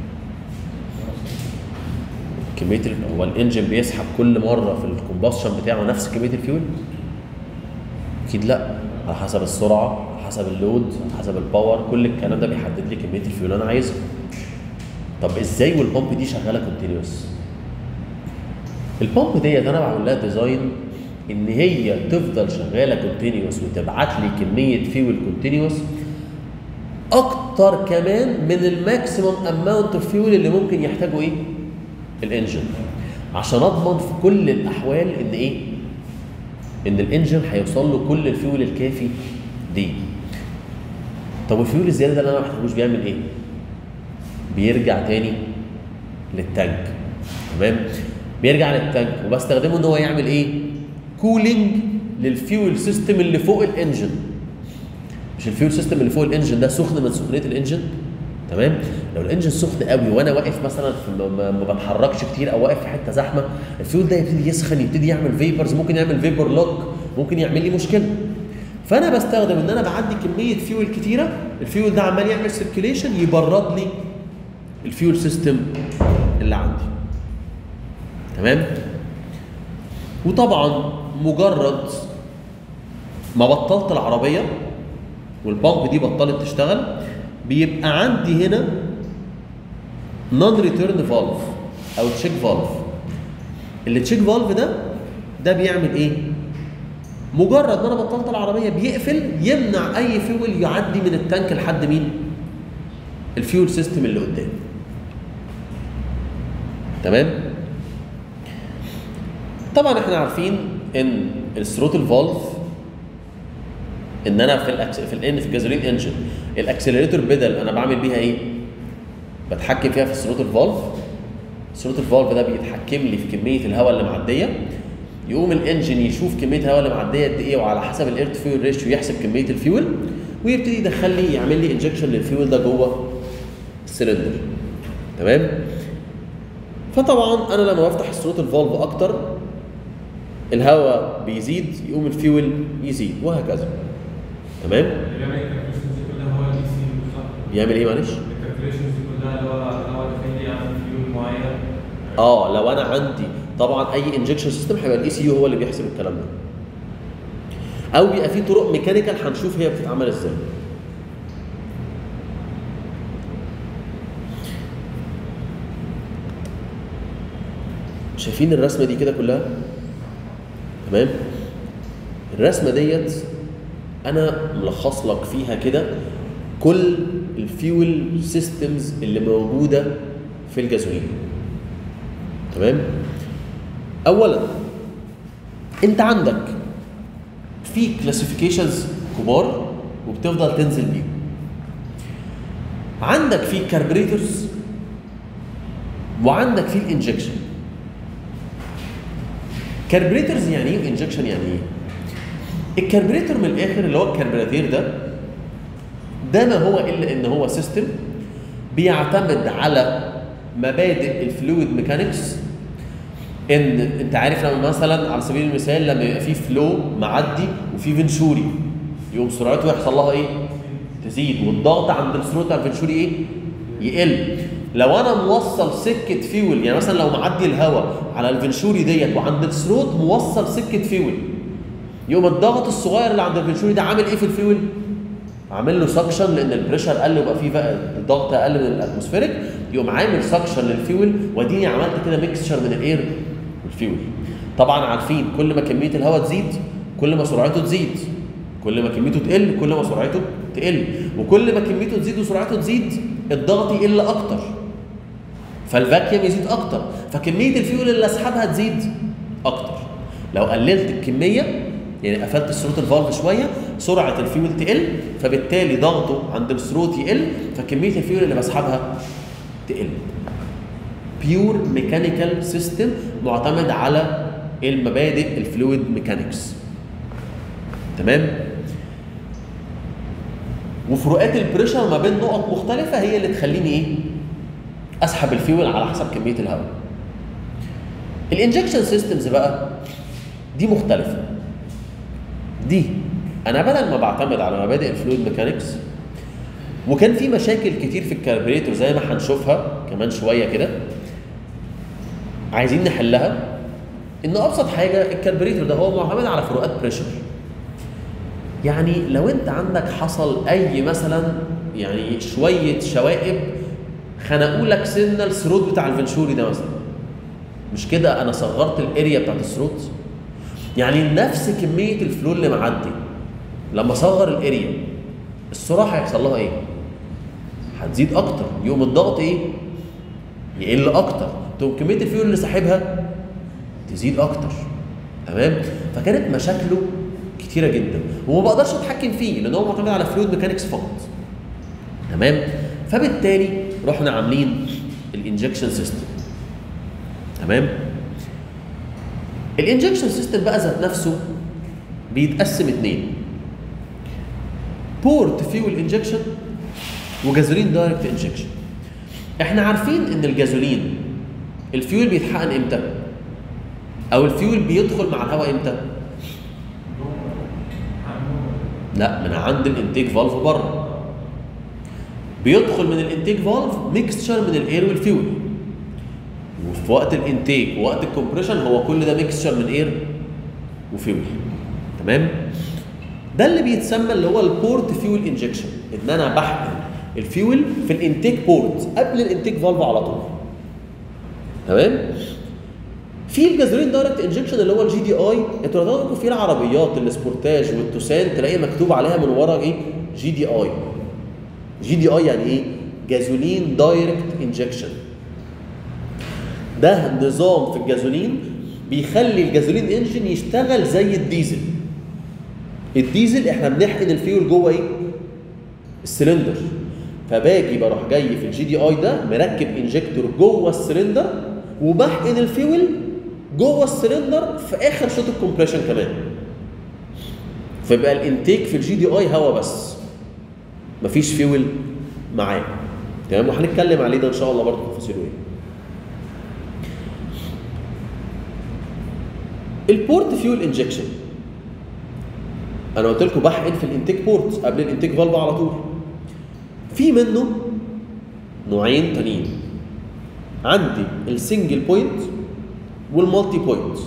كميه ال... هو الانجن بيسحب كل مره في الكومباشن بتاعه نفس كميه الفيول اكيد لا على حسب السرعه على حسب اللود على حسب الباور كل الكلام ده بيحدد لي كميه الفيول اللي انا عايزها طب ازاي والبامب دي شغاله كونتينيوس البامب ديت انا بعمل لها ديزاين ان هي تفضل شغاله كونتينيوس وتبعت لي كميه فيول كونتينيوس اكتر كمان من الماكسيمم اماونت اوف فيول اللي ممكن يحتاجه ايه الانجن عشان اضمن في كل الاحوال ان ايه ان الانجن هيوصل له كل الفيول الكافي دي طب والفيول الزياده ده اللي انا ما محتاجوش بيعمل ايه بيرجع تاني للتانك تمام بيرجع للتانك وبستخدمه ان هو يعمل ايه كولينج للفيول سيستم اللي فوق الانجن مش الفيول سيستم اللي فوق الانجن ده سخن من سخونيه الانجن تمام لو الانجن سخن قوي وانا واقف مثلا في ما, ما بتحركش كتير او واقف في حته زحمه الفيول ده يبتدي يسخن يبتدي يعمل فيبرز ممكن يعمل فيبر لوك ممكن يعمل لي مشكله فانا بستخدم ان انا بعدي كميه فيول كتيره الفيول ده عمال يعمل سيركيليشن يبرد لي الفيول سيستم اللي عندي تمام وطبعا مجرد ما بطلت العربيه والبامب دي بطلت تشتغل بيبقى عندي هنا نون ريتيرن فالف او تشيك فالف التشيك فالف ده ده بيعمل ايه مجرد ما انا بطلت العربيه بيقفل يمنع اي فيول يعدي من التانك لحد مين الفيول سيستم اللي قدام تمام طبعا احنا عارفين ان الثروتل فالف ان انا في الأكس... في الان في الجازولين انجن الاكسلريتور بدل انا بعمل بيها ايه بتحكم فيها في الثروتل فالف الثروتل فالف ده بيتحكم لي في كميه الهواء اللي معديه يقوم الانجن يشوف كميه الهواء اللي معديه قد ايه وعلى حسب الاير تو فيول ريشيو يحسب كميه الفيول ويبتدي يدخل لي يعمل لي انجكشن للفيول ده جوه السلندر تمام فطبعا انا لما بفتح الثروتل فالف اكتر الهواء بيزيد يقوم الفيول يزيد وهكذا تمام اللي بيعمل الكالكوليشنز دي كلها هو الاي سي صح؟ بيعمل ايه معلش الكالكوليشنز دي كلها اللي هو هو دافع لي عن فيول معين اه لو انا عندي طبعا اي انجكشن سيستم هيبقى الاي سي يو هو اللي بيحسب الكلام ده او بيبقى في طرق ميكانيكال هنشوف هي بتتعمل ازاي شايفين الرسمه دي كده كلها تمام الرسمه ديت انا ملخص لك فيها كده كل الفيول سيستمز اللي موجوده في الجازولين تمام اولا انت عندك في كلاسيفيكيشنز كبار وبتفضل تنزل بيهم عندك في كاربريتورز وعندك في الانجكشن كاربريتورز يعني ايه وانجكشن يعني ايه الكاربريتور من الاخر اللي هو الكاربراتير ده ده ما هو الا ان هو سيستم بيعتمد على مبادئ الفلويد ميكانكس ان انت عارف لما مثلا على سبيل المثال لما يبقى في فلو معدي وفي فنشوري يقوم سرعته يحصل لها ايه؟ تزيد والضغط عند الثروت بتاع الفنشوري ايه؟ يقل لو انا موصل سكه فيول يعني مثلا لو معدي الهواء على الفنشوري ديت وعند الثروت موصل سكه فيول يقوم الضغط الصغير اللي عند الفنشوري ده عامل ايه في الفيول؟ عامل له سكشن لان البريشر قل وبقى فيه بقى الضغط اقل من الاتموسفيريك يقوم عامل سكشن للفيول واديني عملت كده ميكستشر من الاير والفيول طبعا عارفين كل ما كميه الهواء تزيد كل ما سرعته تزيد كل ما كميته تقل كل ما سرعته تقل وكل ما كميته تزيد وسرعته تزيد الضغط يقل اكتر فالفاكيوم يزيد اكتر فكميه الفيول اللي اسحبها تزيد اكتر لو قللت الكميه يعني قفلت الثروت الفالف شويه سرعه الفيول تقل فبالتالي ضغطه عند الثروت يقل فكميه الفيول اللي بسحبها تقل بيور ميكانيكال سيستم معتمد على المبادئ الفلويد ميكانكس تمام وفروقات البريشر ما بين نقط مختلفه هي اللي تخليني ايه اسحب الفيول على حسب كميه الهواء الانجكشن سيستمز بقى دي مختلفه دي انا بدل ما بعتمد على مبادئ الفلويد ميكانكس وكان في مشاكل كتير في الكاربريتور زي ما هنشوفها كمان شويه كده عايزين نحلها ان ابسط حاجه الكاربريتور ده هو معتمد على فروقات بريشر يعني لو انت عندك حصل اي مثلا يعني شويه شوائب خنقوا لك سنه الثروت بتاع الفنشوري ده مثلا مش كده انا صغرت الاريا بتاعت الثروت يعني نفس كميه الفلو اللي معدي لما صغر الاريا السرعه هيحصل لها ايه؟ هتزيد اكتر يقوم الضغط ايه؟ يقل اكتر تقوم كميه الفيول اللي ساحبها تزيد اكتر تمام فكانت مشاكله كتيره جدا وما بقدرش اتحكم فيه لان هو معتمد على فلويد ميكانكس فقط تمام فبالتالي رحنا عاملين الانجكشن سيستم تمام الانجكشن سيستم بقى ذات نفسه بيتقسم اتنين بورت فيول انجكشن وجازولين دايركت انجكشن احنا عارفين ان الجازولين الفيول بيتحقن امتى او الفيول بيدخل مع الهواء امتى لا من عند الانتيك فالف بره بيدخل من الانتيك فالف ميكستشر من الاير والفيول وفي وقت الانتيك ووقت الكومبريشن هو كل ده ميكستشر من اير وفيول تمام ده اللي بيتسمى اللي هو البورت فيول انجكشن ان انا بحقن الفيول في الانتيك بورت قبل الانتيك فالف على طول تمام في الجازولين دايركت انجكشن اللي هو الجي دي اي انتوا لو تاخدوا في العربيات السبورتاج والتوسان تلاقي مكتوب عليها من ورا ايه جي دي اي جي دي اي يعني ايه جازولين دايركت انجكشن ده نظام في الجازولين بيخلي الجازولين انجن يشتغل زي الديزل الديزل احنا بنحقن الفيول جوه ايه السلندر فباجي بروح جاي في الجي دي اي ده مركب انجكتور جوه السلندر وبحقن الفيول جوه السلندر في اخر شوط الكومبريشن كمان فيبقى الانتيك في الجي دي اي هوا بس مفيش فيول معاه تمام وهنتكلم عليه ده ان شاء الله برضه تفاصيله ايه البورت فيول انجكشن انا قلت لكم بحقن في الانتيك بورت قبل الانتيك فالف على طول في منه نوعين تانيين عندي السنجل بوينت والمالتي بوينت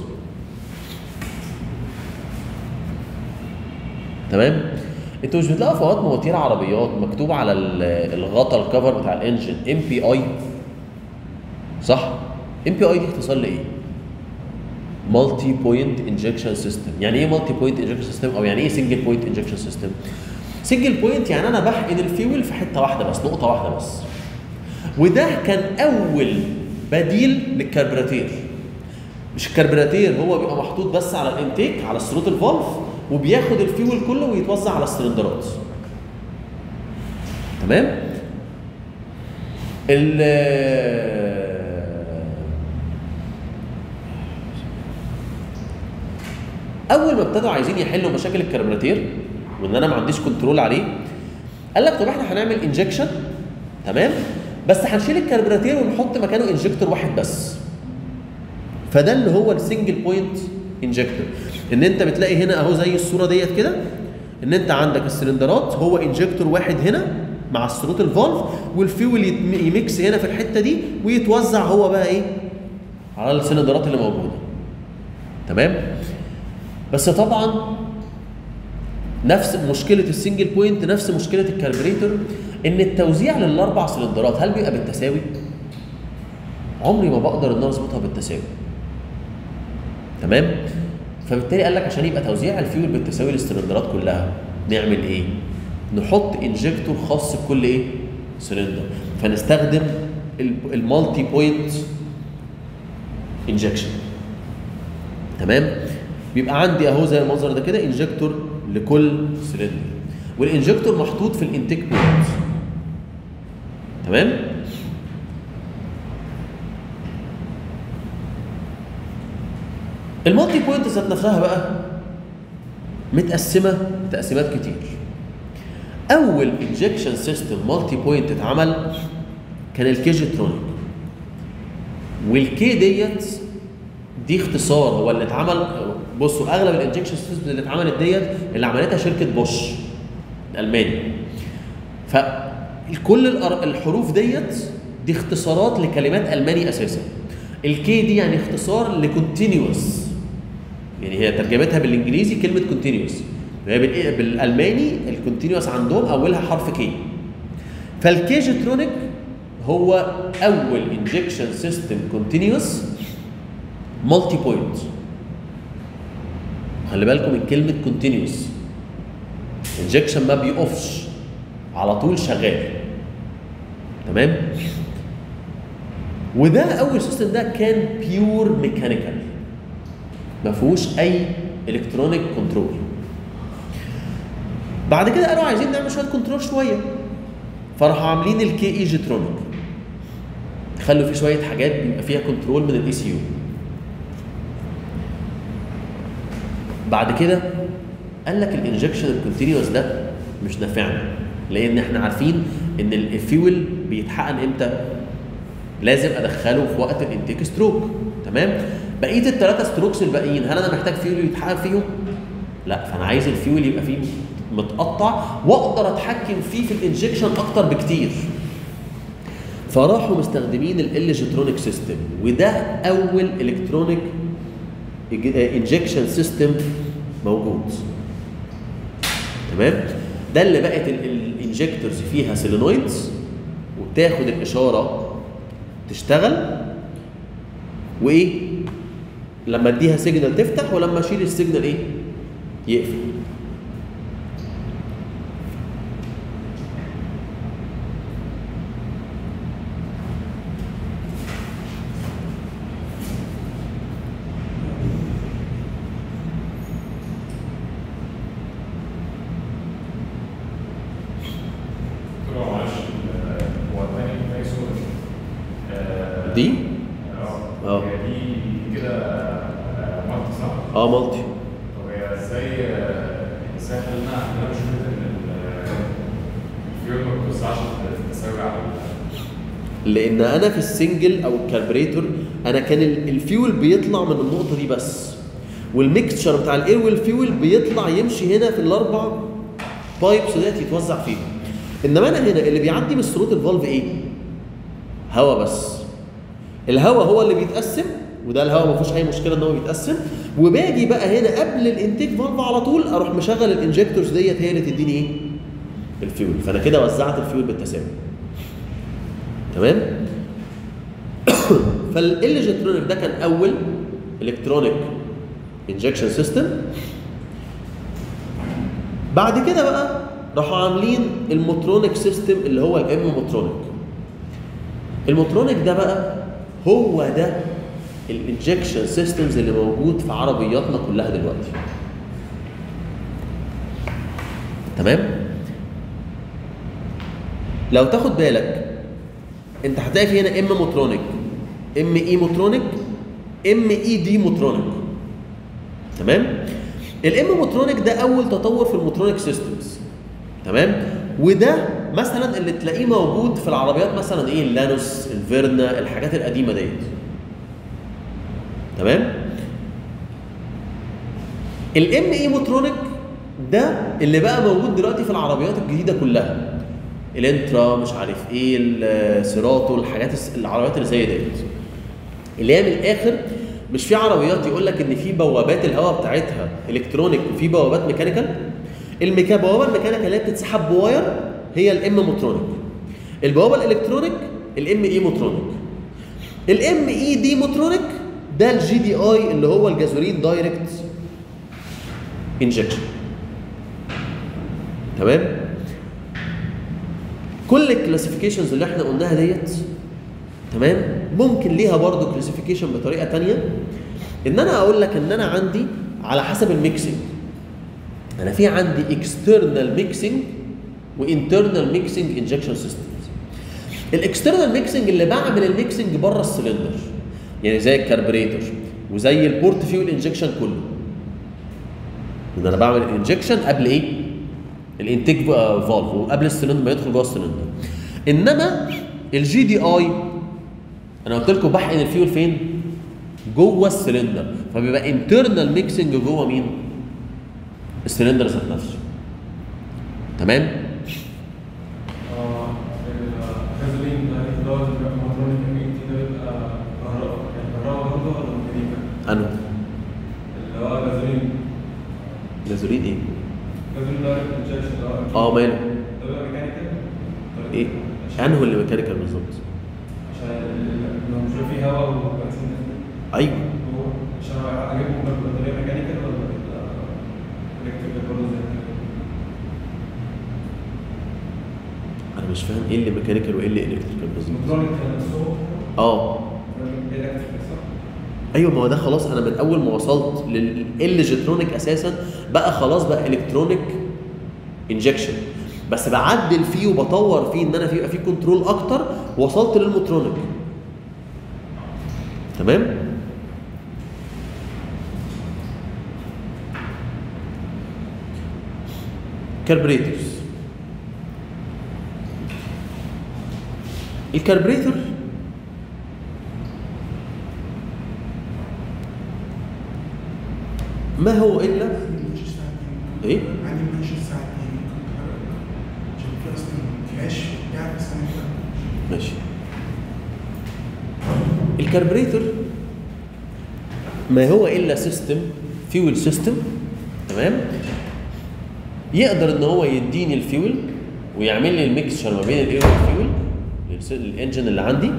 تمام انتوا مش بتلاقوا في اوقات مواتير عربيات مكتوب على ال- الغطا الكفر بتاع الانجن ام بي اي صح ام بي اي دي اختصار لايه مالتي بوينت انجكشن سيستم يعني ايه مالتي بوينت انجكشن سيستم او يعني ايه سنجل بوينت انجكشن سيستم سنجل بوينت يعني انا بحقن الفيول في حته واحده بس نقطه واحده بس وده كان اول بديل للكربراتير مش الكربراتير هو بيبقى محطوط بس على الانتيك على السروت الفالف وبياخد الفيول كله ويتوزع على السلندرات تمام ال اول ما ابتدوا عايزين يحلوا مشاكل الكربراتير وان انا ما عنديش كنترول عليه قال لك طب احنا هنعمل انجكشن تمام بس هنشيل الكربراتير ونحط مكانه انجكتور واحد بس فده اللي هو السنجل بوينت انجكتور ان انت بتلاقي هنا اهو زي الصوره ديت كده ان انت عندك السلندرات هو انجكتور واحد هنا مع السروت الفالف والفيول يتم- يميكس هنا في الحته دي ويتوزع هو بقى ايه على السلندرات اللي موجوده تمام بس طبعا نفس مشكله السنجل بوينت نفس مشكله الكالبريتور ان التوزيع للاربع سلندرات هل بيبقى بالتساوي عمري ما بقدر ان انا اظبطها بالتساوي تمام فبالتالي قال لك عشان يبقى توزيع الفيول بالتساوي للسلندرات كلها نعمل ايه نحط انجكتور خاص بكل ايه سلندر فنستخدم ال- المالتي بوينت انجكشن تمام بيبقى عندي اهو زي المنظر ده كده انجكتور لكل سلندر والانجكتور محطوط في الانتيك بوينت تمام المالتي بوينت ذات نفسها بقى متقسمه تقسيمات كتير اول انجكشن سيستم مالتي بوينت اتعمل كان الكيجي ترونيك والكي ديت دي اختصار هو اللي اتعمل بصوا اغلب الانجكشن سيستم اللي اتعملت ديت اللي عملتها شركه بوش الالماني فكل الأر- الحروف ديت دي اختصارات لكلمات الماني اساسا الكي دي يعني اختصار لكونتينيوس يعني هي ترجمتها بالانجليزي كلمه كونتينيوس هي بال- بالالماني الكونتينيوس عندهم اولها حرف كي فالكيجيترونيك هو اول انجكشن سيستم كونتينيوس مالتي بوينت خلي بالكم من كلمه كونتينيوس انجكشن ما بيقفش على طول شغال تمام وده اول سيستم ده كان بيور ميكانيكال ما فيهوش اي الكترونيك كنترول بعد كده قالوا عايزين نعمل شويه كنترول شويه فراحوا عاملين الكي اي جيترونيك خلوا فيه شويه حاجات بيبقى فيها كنترول من الاي سي يو بعد كده قال لك الانجكشن الكونتينيوس ده مش نافعنا لان احنا عارفين ان الفيول بيتحقن امتى لازم ادخله في وقت الانتيك ستروك تمام بقيه الثلاثه ستروكس الباقيين هل انا محتاج فيول يتحقن فيهم لا فانا عايز الفيول يبقى فيه متقطع واقدر اتحكم فيه في الانجكشن اكتر بكتير فراحوا مستخدمين ال جيترونيك سيستم وده اول الكترونيك انجكشن سيستم موجود تمام ده اللي بقت الانجكتورز فيها سيلينويدز وبتاخد الاشاره تشتغل وايه لما اديها سيجنال تفتح ولما اشيل السيجنال ايه يقفل دي اه اه. هي دي كده آه، مالتي صح؟ اه مالتي طب هي ازاي آه، ازاي خلينا عندنا مشكله ان ال- الفيول ما بتوسعش في التساوي على ال- لان انا في السنجل او الكاربريتور انا كان ال- الفيول بيطلع من النقطه دي بس والميكستشر بتاع الاير والفيول بيطلع يمشي هنا في الاربع بايبس ديت يتوزع فيهم انما انا هنا اللي بيعدي من الثروت الفالف ايه؟ هواء بس الهواء هو اللي بيتقسم وده الهواء ما فيهوش اي مشكله ان هو بيتقسم وباجي بقى هنا قبل الانتيك فالف على طول اروح مشغل الانجكتورز ديت هي اللي تديني ايه؟ الفيول فانا كده وزعت الفيول بالتساوي تمام فال جترونيك ده كان اول الكترونيك انجكشن سيستم بعد كده بقى راحوا عاملين الموترونيك سيستم اللي هو الام موترونيك الموترونيك ده بقى هو ده الانجكشن سيستمز اللي موجود في عربياتنا كلها دلوقتي تمام لو تاخد بالك انت هتلاقي في هنا ام موترونيك ام اي موترونيك ام اي دي موترونيك تمام الام موترونيك ده اول تطور في الموترونيك سيستمز تمام وده مثلا اللي تلاقيه موجود في العربيات مثلا ايه اللانوس الفيرنا الحاجات القديمه ديت تمام الام اي موترونيك ده اللي بقى موجود دلوقتي في العربيات الجديده كلها الانترا مش عارف ايه السيراتو الحاجات الس- العربيات اللي زي ديت اللي هي من الاخر مش في عربيات يقول لك ان في بوابات الهواء بتاعتها الكترونيك وفي بوابات ميكانيكال الميكا بوابه الميكانيكال اللي هي بتتسحب بواير هي الام موترونيك البوابه الالكترونيك الام اي موترونيك الام اي دي موترونيك ده الجي دي اي اللي هو الجازولين دايركت انجكشن تمام كل الكلاسيفيكيشنز اللي احنا قلناها ديت تمام ممكن ليها برضه كلاسيفيكيشن بطريقه تانية ان انا اقول لك ان انا عندي على حسب الميكسنج انا في عندي اكسترنال ميكسنج وانترنال ميكسنج انجكشن سيستمز الاكسترنال ميكسنج اللي بعمل الميكسنج بره السلندر يعني زي الكربريتور وزي البورت فيول انجكشن كله ان انا بعمل الانجكشن قبل ايه الانتيك فالف وقبل السلندر ما يدخل جوه السلندر انما الجي دي اي انا قلت لكم بحقن الفيول فين جوه السلندر فبيبقى انترنال ميكسنج جوه مين السلندر ذات نفسه تمام اه الغازولين ده اللي هو بيبقى موتور ام اي تي ده بيبقى كهرباء يعني كهرباء برضه ولا ميكانيكا؟ انه اللي هو غازولين نازلين ايه غازولين دايركت انجكشن اللي هو اه ماله ده بيبقى ميكانيكال طيب ايه عشان- انه اللي ميكانيكال بالظبط عشان ال- لو مش فيه هواء وبنزين ايوه هو عشان اجيبهم بطاريه ميكانيكال ولا الكتريكال برضه زي كده؟ انا مش فاهم ايه اللي ميكانيكال وايه اللي الكتريكال بالظبط الموتوريك نفسه اه الكتريك صح؟ ايوه ما هو ده خلاص انا من اول ما وصلت لل جترونيك اساسا بقى خلاص بقى الكترونيك انجكشن بس بعدل فيه وبطور فيه ان انا في يبقى فيه كنترول اكتر وصلت للموترونيك تمام كاربريتورز الكاربريتور ما هو الا عندي منشر ساعتين إيه؟ عندي منشر ساعتين ممكن تحرك عشان في اصلا كاش بتاع بس انا كده ماشي الكربريتور ما هو الا سيستم فيول سيستم تمام يقدر ان هو يديني الفيول ويعمل لي الميكسشر ما بين الاير والفيول الس- الانجن اللي عندي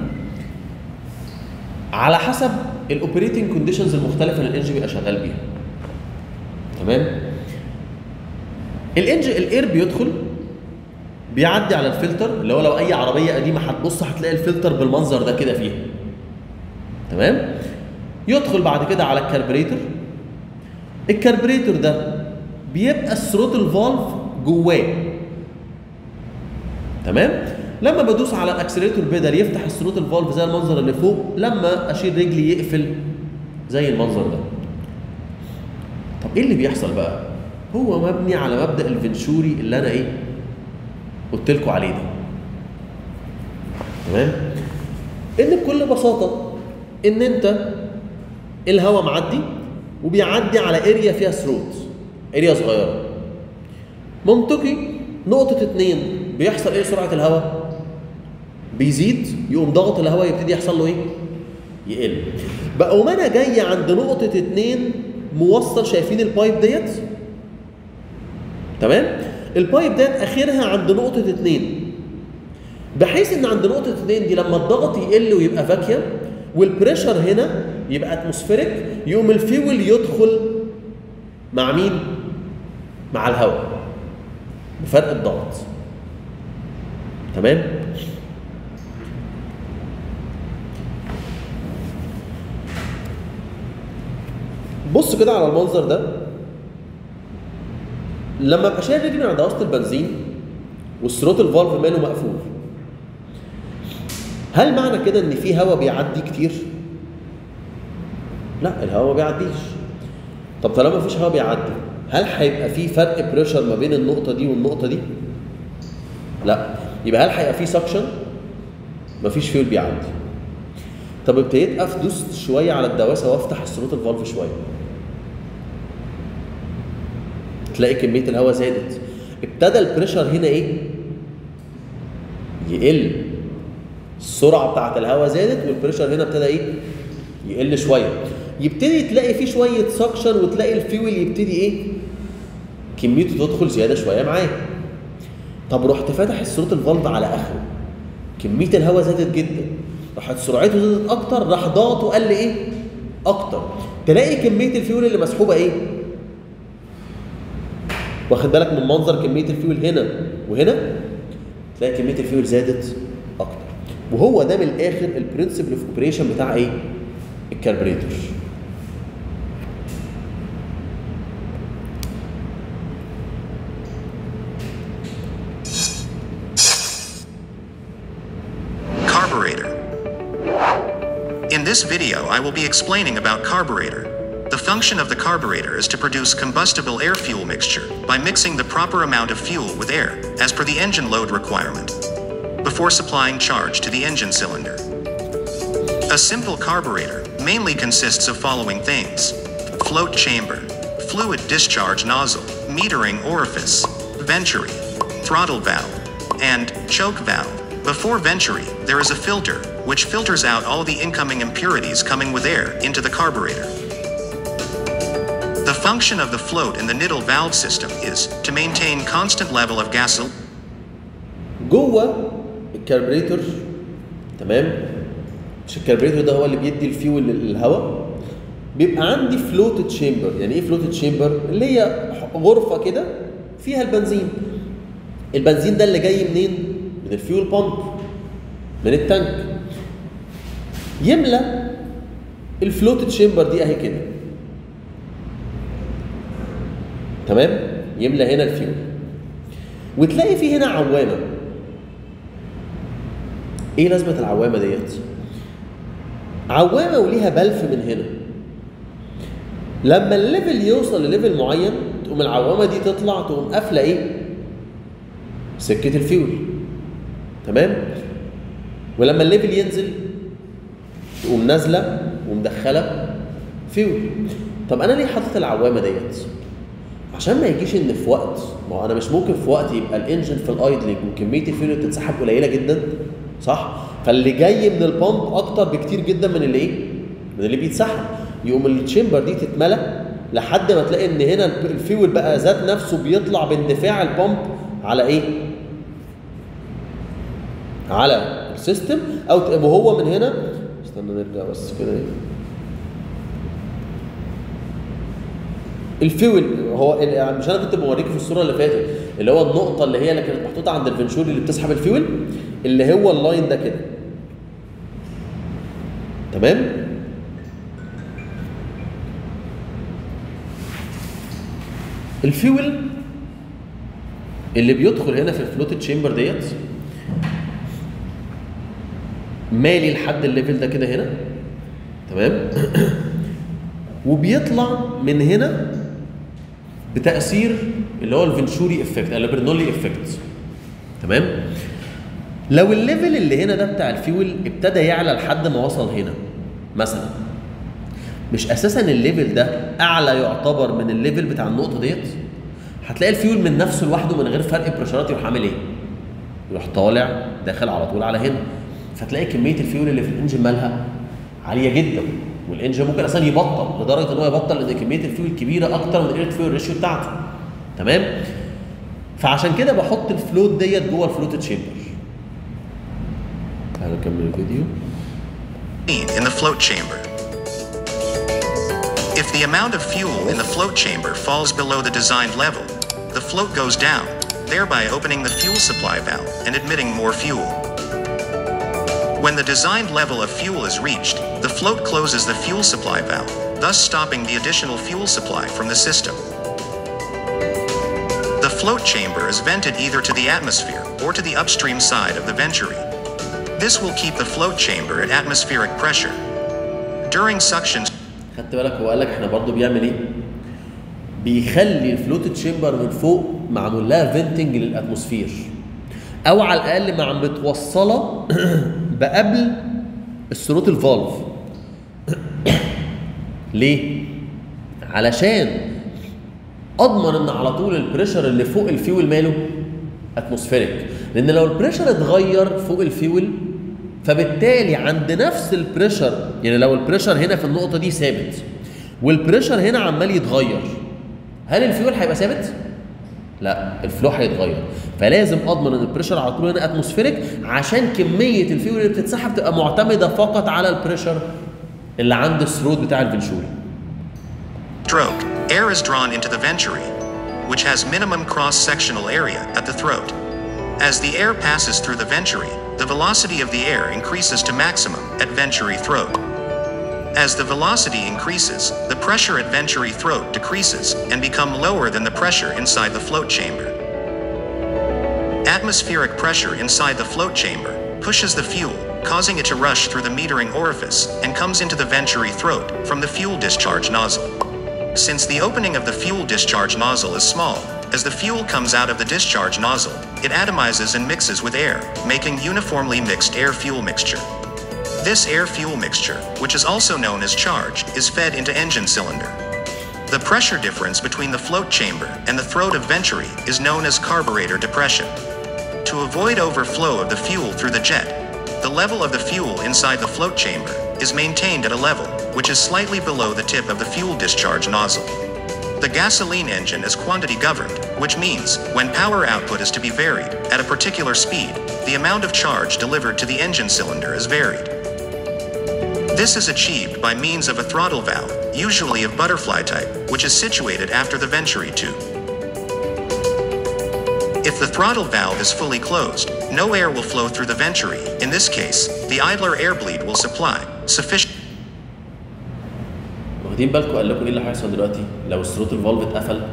على حسب الاوبريتنج كونديشنز المختلفه اللي الانجن بيبقى شغال بيها تمام الانجن الاير بيدخل بيعدي على الفلتر اللي هو لو اي عربيه قديمه هتبص هتلاقي الفلتر بالمنظر ده كده فيها تمام يدخل بعد كده على الكربريتور الكربريتور ده بيبقى الثروتل فالف جواه تمام لما بدوس على الاكسلريتور بيدال يفتح الثروتل فالف زي المنظر اللي فوق لما اشيل رجلي يقفل زي المنظر ده طب ايه اللي بيحصل بقى هو مبني على مبدا الفنشوري اللي انا ايه قلت لكم عليه ده تمام ان بكل بساطه ان انت الهواء معدي وبيعدي على اريا فيها ثروت اريا صغيره منطقي نقطة اتنين بيحصل ايه سرعة الهواء؟ بيزيد يقوم ضغط الهواء يبتدي يحصل له ايه؟ يقل. بقوم انا جاي عند نقطة اتنين موصل شايفين البايب ديت؟ تمام؟ البايب ديت اخرها عند نقطة اتنين. بحيث ان عند نقطة اتنين دي لما الضغط يقل ويبقى فاكيوم والبريشر هنا يبقى اتموسفيريك يقوم الفيول يدخل مع مين؟ مع الهواء بفرق الضغط تمام بص كده على المنظر ده لما ابقى شايل رجلي من عند وسط البنزين والثروتل فالف ماله مقفول هل معنى كده ان في هواء بيعدي كتير؟ لا الهواء ما بيعديش طب طالما مفيش هواء بيعدي هل هيبقى في فرق بريشر ما بين النقطة دي والنقطة دي؟ لا يبقى هل هيبقى في سكشن؟ مفيش فيول بيعدي طب ابتديت افدوس شوية على الدواسة وافتح الثروت الفالف شوية تلاقي كمية الهواء زادت ابتدى البريشر هنا ايه؟ يقل السرعة بتاعت الهواء زادت والبريشر هنا ابتدى ايه؟ يقل شوية يبتدي تلاقي فيه شوية سكشن وتلاقي الفيول يبتدي ايه؟ كميته تدخل زيادة شوية معاه طب رحت فاتح الثروت الفالف على اخره كمية الهواء زادت جدا راحت سرعته زادت اكتر راح ضغطه قل ايه؟ اكتر تلاقي كمية الفيول اللي مسحوبة ايه؟ واخد بالك من منظر كمية الفيول هنا وهنا تلاقي كمية الفيول زادت اكتر وهو ده من الاخر البرنسبل اوف اوبريشن بتاع ايه؟ الكربريتور Carburetor. In this video I will be explaining about carburetor. The function of the carburetor is to produce combustible air-fuel mixture by mixing the proper amount of fuel with air, as per the engine load requirement, before supplying charge to the engine cylinder. A simple carburetor mainly consists of following things. Float chamber, fluid discharge nozzle, metering orifice, venturi, throttle valve, and choke valve. Before venturi, there is a filter, which filters out all the incoming impurities coming with air into the carburetor. The function of the float in the Niddle valve system is to maintain constant level of gasoline. جوه الكربريتور تمام مش الكربريتور ده هو اللي بيدي الفيول للهواء بيبقى عندي فلوتد تشامبر يعني ايه فلوتد تشامبر اللي هي غرفه كده فيها البنزين البنزين ده اللي جاي منين من الفيول بامب من التانك يملى الفلوتد تشامبر دي اهي كده تمام يملى هنا الفيول وتلاقي في هنا عوامه ايه لازمه العوامه ديت عوامه وليها بلف من هنا لما الليفل يوصل لليفل معين تقوم العوامه دي تطلع تقوم قافله ايه سكه الفيول تمام ولما الليفل ينزل تقوم نازله ومدخله فيول طب انا ليه حاطط العوامه ديت عشان ما يجيش ان في وقت ما هو انا مش ممكن في وقت يبقى الانجن في الايدلينج وكميه الفيول اللي بتتسحب قليله جدا صح فاللي جاي من البامب اكتر بكتير جدا من اللي ايه من اللي بيتسحب يقوم التشامبر دي تتملى لحد ما تلاقي ان هنا الفيول بقى ذات نفسه بيطلع باندفاع البامب على ايه على السيستم او ت- وهو من هنا استنى نرجع بس كده ايه الفيول هو ال- مش انا كنت بوريك في الصوره اللي فاتت اللي هو النقطه اللي هي اللي كانت محطوطه عند الفنشوري اللي بتسحب الفيول اللي هو اللاين ده كده تمام الفيول اللي بيدخل هنا في الفلوت تشامبر ديت مالي لحد الليفل ده كده هنا تمام وبيطلع من هنا بتاثير اللي هو الفنشوري افكت اللي برنولي افكت تمام لو الليفل اللي هنا ده بتاع الفيول ابتدى يعلى لحد ما وصل هنا مثلا مش اساسا الليفل ده اعلى يعتبر من الليفل بتاع النقطه ديت هتلاقي الفيول من نفسه لوحده من غير فرق بريشرات يروح عامل ايه يروح طالع داخل على طول على هنا فتلاقي كميه الفيول اللي في الانجن مالها عاليه جدا والانجن ممكن اصلا يبطل لدرجه ان هو يبطل لان كميه الفيول كبيره اكتر من الاير فيول ريشيو بتاعته تمام فعشان كده بحط الفلوت ديت جوه الفلوت تشامبر تعالوا نكمل الفيديو in the float chamber. If the amount of fuel in the float chamber falls below the designed level, the float goes down, thereby opening the fuel supply valve and admitting more fuel. When the designed level of fuel is reached, the float closes the fuel supply valve, thus stopping the additional fuel supply from the system. The float chamber is vented either to the atmosphere or to the upstream side of the venturi. This will keep the float chamber at atmospheric pressure. During suction, خدت بالك هو قال لك احنا برضو بيعمل ايه؟ بيخلي الفلوت تشامبر من فوق معمول لها فينتنج للاتموسفير او على الاقل مع متوصله بقبل الثروت الفالف ليه؟ علشان اضمن ان على طول البريشر اللي فوق الفيول ماله اتموسفيريك لان لو البريشر اتغير فوق الفيول فبالتالي عند نفس البريشر يعني لو البريشر هنا في النقطه دي ثابت والبريشر هنا عمال يتغير هل الفيول هيبقى ثابت لا الفلو هيتغير فلازم اضمن ان البريشر على طول هنا اتموسفيريك عشان كميه الفيول اللي بتتسحب تبقى معتمده فقط على البريشر اللي عند الثروت بتاع الفنشوري stroke, air is drawn into the venturi, which has minimum cross-sectional area at the throat. As the air passes through the venturi, the velocity of the air increases to maximum at venturi throat. As the velocity increases, the pressure at venturi throat decreases and become lower than the pressure inside the float chamber. Atmospheric pressure inside the float chamber pushes the fuel, causing it to rush through the metering orifice and comes into the venturi throat from the fuel discharge nozzle. Since the opening of the fuel discharge nozzle is small, as the fuel comes out of the discharge nozzle, it atomizes and mixes with air, making uniformly mixed air-fuel mixture. This air-fuel mixture, which is also known as charge, is fed into engine cylinder. The pressure difference between the float chamber and the throat of venturi is known as carburetor depression. To avoid overflow of the fuel through the jet, the level of the fuel inside the float chamber is maintained at a level which is slightly below the tip of the fuel discharge nozzle. The gasoline engine is quantity governed, which means when power output is to be varied at a particular speed, the amount of charge delivered to the engine cylinder is varied. This is achieved by means of a throttle valve, usually of butterfly type, which is situated after the venturi tube. If the throttle valve is fully closed, no air will flow through the venturi. In this case, the idler air bleed will supply sufficient واخدين بالكم قال لكم ايه اللي هيحصل دلوقتي لو الثروت الفالف اتقفل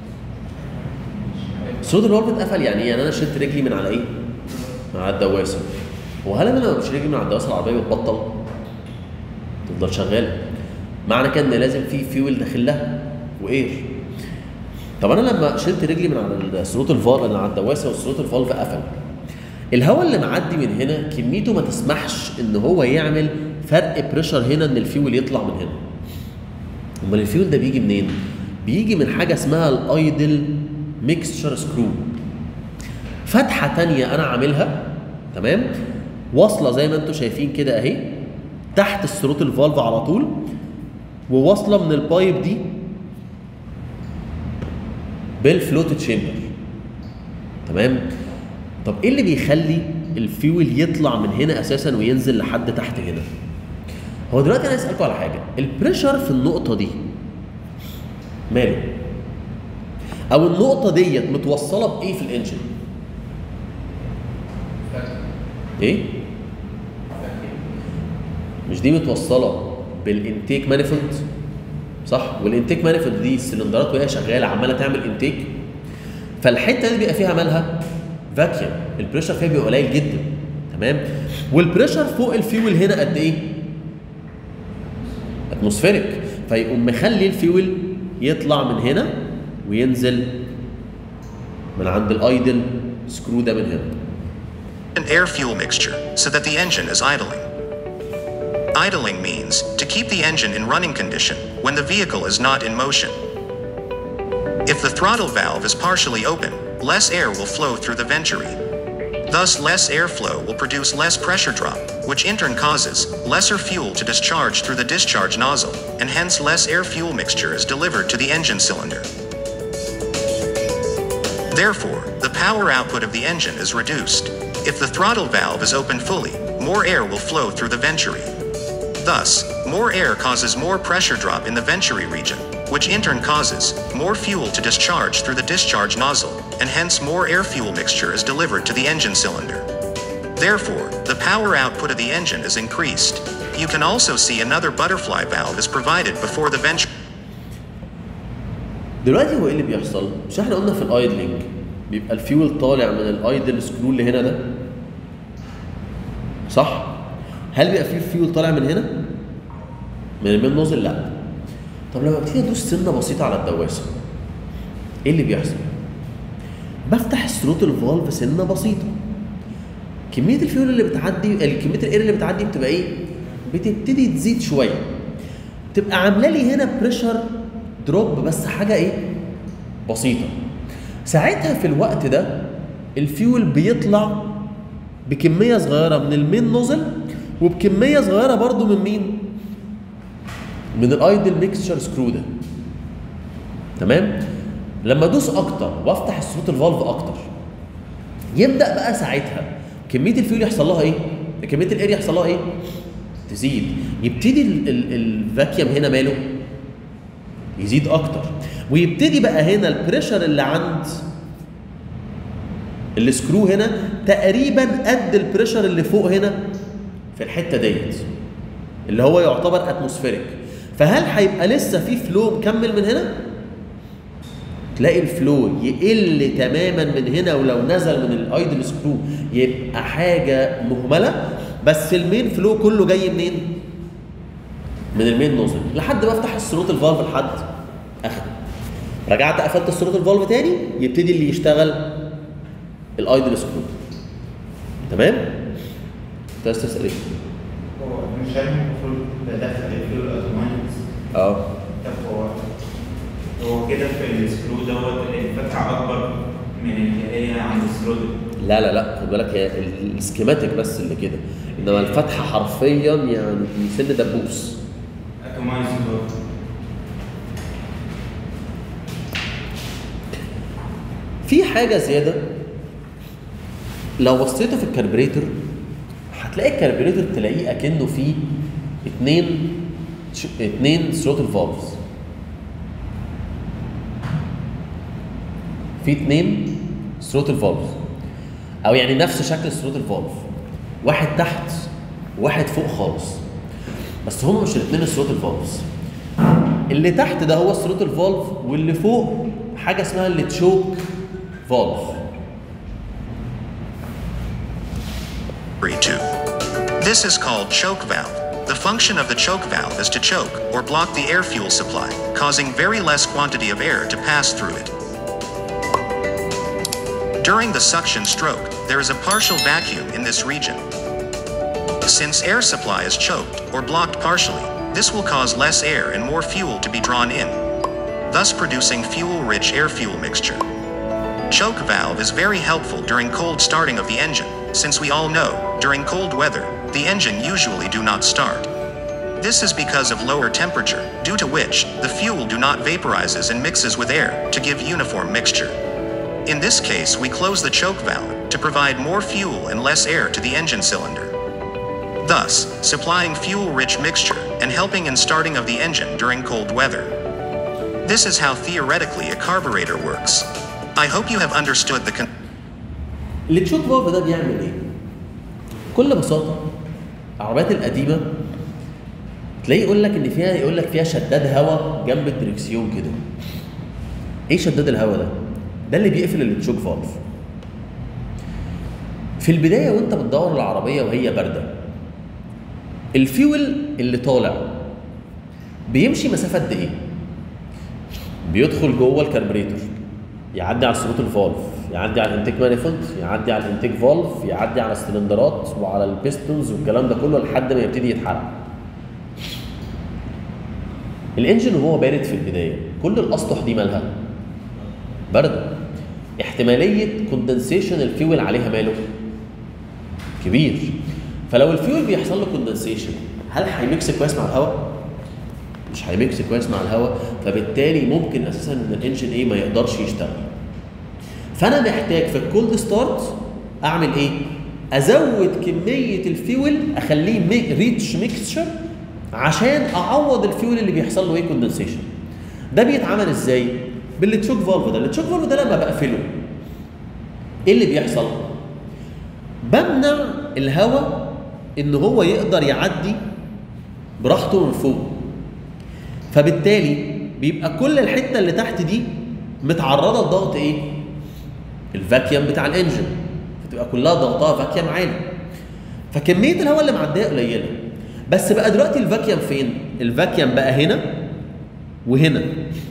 الثروت الفالف اتقفل يعني ايه يعني انا شلت رجلي من على ايه من على الدواسه وهل انا لما بشيل رجلي من على الدواسه العربيه بتبطل تفضل شغاله معنى كده ان لازم في فيول داخل لها واير طب انا لما شلت رجلي من على الثروت الفالف اللي على الدواسه والثروت الفالف قفل الهواء اللي معدي من هنا كميته ما تسمحش ان هو يعمل فرق بريشر هنا ان الفيول يطلع من هنا امال الفيول ده بيجي منين بيجي من حاجه اسمها الايدل ميكستشر سكرو فتحه تانية انا عاملها تمام واصله زي ما انتم شايفين كده اهي تحت الثروت الفالف على طول وواصله من البايب دي بالفلوت تشامبر تمام طب ايه اللي بيخلي الفيول يطلع من هنا اساسا وينزل لحد تحت هنا هو دلوقتي انا اسالكم على حاجه البريشر في النقطه دي ماله او النقطه ديت متوصله بايه في الانجن ايه مش دي متوصله بالانتيك مانيفولد صح والانتيك مانيفولد دي السلندرات وهي شغاله عماله تعمل انتيك فالحته دي بيبقى فيها مالها فاكيوم البريشر فيها بيبقى قليل جدا تمام والبريشر فوق الفيول هنا قد ايه اتموسفيريك فيقوم مخلي الفيول يطلع من هنا وينزل من عند الايدل سكرو ده من هنا an air fuel mixture so that the engine is idling. Idling means to keep the engine in running condition when the vehicle is not in motion. If the throttle valve is partially open, less air will flow through the venturi. Thus, less airflow will produce less pressure drop, which in turn causes lesser fuel to discharge through the discharge nozzle, and hence less air fuel mixture is delivered to the engine cylinder. Therefore, the power output of the engine is reduced. If the throttle valve is open fully, more air will flow through the venturi. Thus, more air causes more pressure drop in the venturi region, which in turn causes more fuel to discharge through the discharge nozzle, and hence more air fuel mixture is delivered to the engine cylinder. Therefore, the power output of the engine is increased. You can also see another butterfly valve is provided before the venturi. دلوقتي هو ايه اللي بيحصل؟ مش احنا قلنا في الايدلينج بيبقى الفيول طالع من الايدل سكرو اللي هنا ده صح؟ هل بيبقى فيه فيول طالع من هنا؟ من المين نوزل؟ لا طب لما ابتدي ادوس سنه بسيطه على الدواسه ايه اللي بيحصل؟ بفتح الثروتل فالف سنه بسيطه كميه الفيول اللي بتعدي كميه الاير اللي بتعدي بتبقى ايه؟ بتبتدي تزيد شويه تبقى عامله لي هنا بريشر دروب بس حاجه ايه؟ بسيطه ساعتها في الوقت ده الفيول بيطلع بكميه صغيره من المين نوزل وبكميه صغيره برضو من مين؟ من الايدل ميكستشر سكرو ده تمام؟ لما ادوس اكتر وافتح الثروتل فالف اكتر يبدا بقى ساعتها كميه الفيول يحصل لها ايه؟ كميه الاير يحصل لها ايه؟ تزيد يبتدي ال- ال- الفاكيوم هنا ماله؟ يزيد اكتر ويبتدي بقى هنا البريشر اللي عند السكرو هنا تقريبا قد البريشر اللي فوق هنا في الحته ديت اللي هو يعتبر اتموسفيريك فهل هيبقى لسه في فلو مكمل من هنا؟ تلاقي الفلو يقل تماما من هنا ولو نزل من الايدل سكرو يبقى حاجه مهمله بس المين فلو كله جاي منين؟ من المين نوزل لحد ما افتح الثروت الفالف لحد اخره رجعت قفلت الثروت الفالف تاني يبتدي اللي يشتغل الايدل سكرو تمام؟ انت عايز تسال ايه؟ هو مش عارف المفروض بدخل الفيول اوتوماتيك اه طب هو هو كده في السكرو دوت الفتحة أكبر من اللي هي عند الثرودل لا لا لا خد بالك هي ال- السكيماتيك بس اللي كده انما الفتحه حرفيا يعني سن دبوس اتومايز في حاجه زياده لو بصيتوا في الكربريتور هتلاقي الكربريتور تلاقيه اكنه فيه اتنين ش- اتنين ثروتل فالفز في اتنين ثروتل فالفز او يعني نفس شكل الثروتل فالف واحد تحت وواحد فوق خالص بس هم مش الاتنين الثروتل فالفز اللي تحت ده هو الثروتل فالف واللي فوق حاجه اسمها التشوك فالف Two. This is called choke valve. The function of the choke valve is to choke or block the air fuel supply, causing very less quantity of air to pass through it. During the suction stroke, there is a partial vacuum in this region. Since air supply is choked or blocked partially, this will cause less air and more fuel to be drawn in, thus producing fuel-rich air-fuel mixture. Choke valve is very helpful during cold starting of the engine, since we all know, during cold weather, the engine usually do not start. This is because of lower temperature, due to which, the fuel do not vaporizes and mixes with air to give uniform mixture. In this case, we close the choke valve to provide more fuel and less air to the engine cylinder. Thus, supplying fuel-rich mixture and helping in starting of the engine during cold weather. This is how theoretically a carburetor works. I hope you have understood the con- التشوك فالف ده بيعمل ايه؟ بكل بساطه العربيات القديمه تلاقيه يقول لك ان فيها يقول لك فيها شداد هواء جنب الدركسيون كده ايه شداد الهواء ده؟ ده اللي بيقفل التشوك فالف في البدايه وانت بتدور العربيه وهي بارده الفيول اللي طالع بيمشي مسافه قد ايه بيدخل جوه الكربريتور يعدي على الثروتل فالف يعدي على الانتيك مانيفولد يعدي على الانتيك فالف يعدي على السلندرات وعلى البيستونز والكلام ده كله لحد ما يبتدي يتحرق الانجن وهو بارد في البدايه كل الاسطح دي مالها بارده احتماليه كوندنسيشن الفيول عليها ماله كبير فلو الفيول بيحصل له كوندنسيشن هل هيميكس كويس مع الهواء مش هيميكس كويس مع الهواء فبالتالي ممكن اساسا ان الانجن ايه ما يقدرش يشتغل فانا محتاج في الكولد ستارت اعمل ايه ازود كميه الفيول اخليه مي ريتش ميكستشر عشان اعوض الفيول اللي بيحصل له ايه كوندنسيشن ده بيتعمل ازاي بالتشوك فالف ده التشوك فالف ده لما بقفله ايه اللي بيحصل بمنع الهواء ان هو يقدر يعدي براحته من فوق فبالتالي بيبقى كل الحته اللي تحت دي متعرضه لضغط ايه الفاكيوم بتاع الانجن فتبقى كلها ضغطها فاكيوم عالي فكميه الهواء اللي معديه قليله بس بقى دلوقتي الفاكيوم فين الفاكيوم بقى هنا وهنا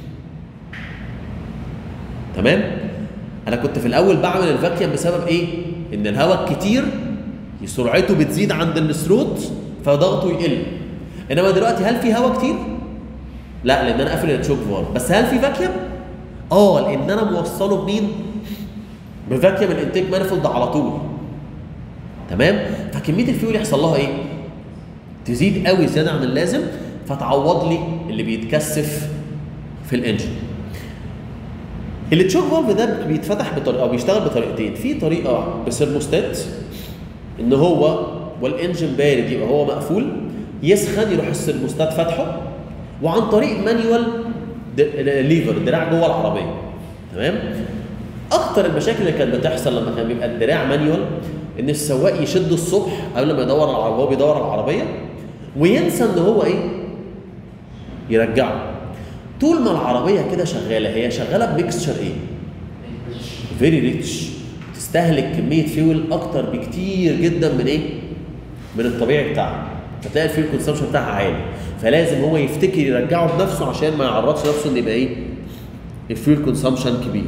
تمام انا كنت في الاول بعمل الفاكيوم بسبب ايه ان الهواء الكتير سرعته بتزيد عند الثروت فضغطه يقل انما دلوقتي هل في هواء كتير لا لان انا قافل التشوك فالف بس هل في فاكيوم اه لان انا موصله بمين بفاكيوم الانتيك مانيفولد على طول تمام فكميه الفيول يحصل لها ايه تزيد قوي زياده عن اللازم فتعوض لي اللي بيتكثف في الانجن التشوك فالف ده بيتفتح بطريقه او بيشتغل بطريقتين في طريقه بسيرموستات ان هو والانجن بارد يبقى هو مقفول يسخن يروح السيرموستات فاتحه وعن طريق مانيوال ليفر دراع جوه العربيه تمام اكتر المشاكل اللي كانت بتحصل لما كان بيبقى الدراع مانيوال ان السواق يشد الصبح قبل ما يدور على العربيه وهو بيدور على العربيه وينسى ان هو ايه يرجعه طول ما العربيه كده شغاله هي شغاله بميكستشر ايه فيري ريتش تستهلك كميه فيول اكتر بكتير جدا من ايه من الطبيعي بتاعها فتلاقي الفيول كونسبشن بتاعها عالي فلازم هو يفتكر يرجعه بنفسه عشان ما يعرضش نفسه ان يبقى ايه الفيول كونسبشن كبير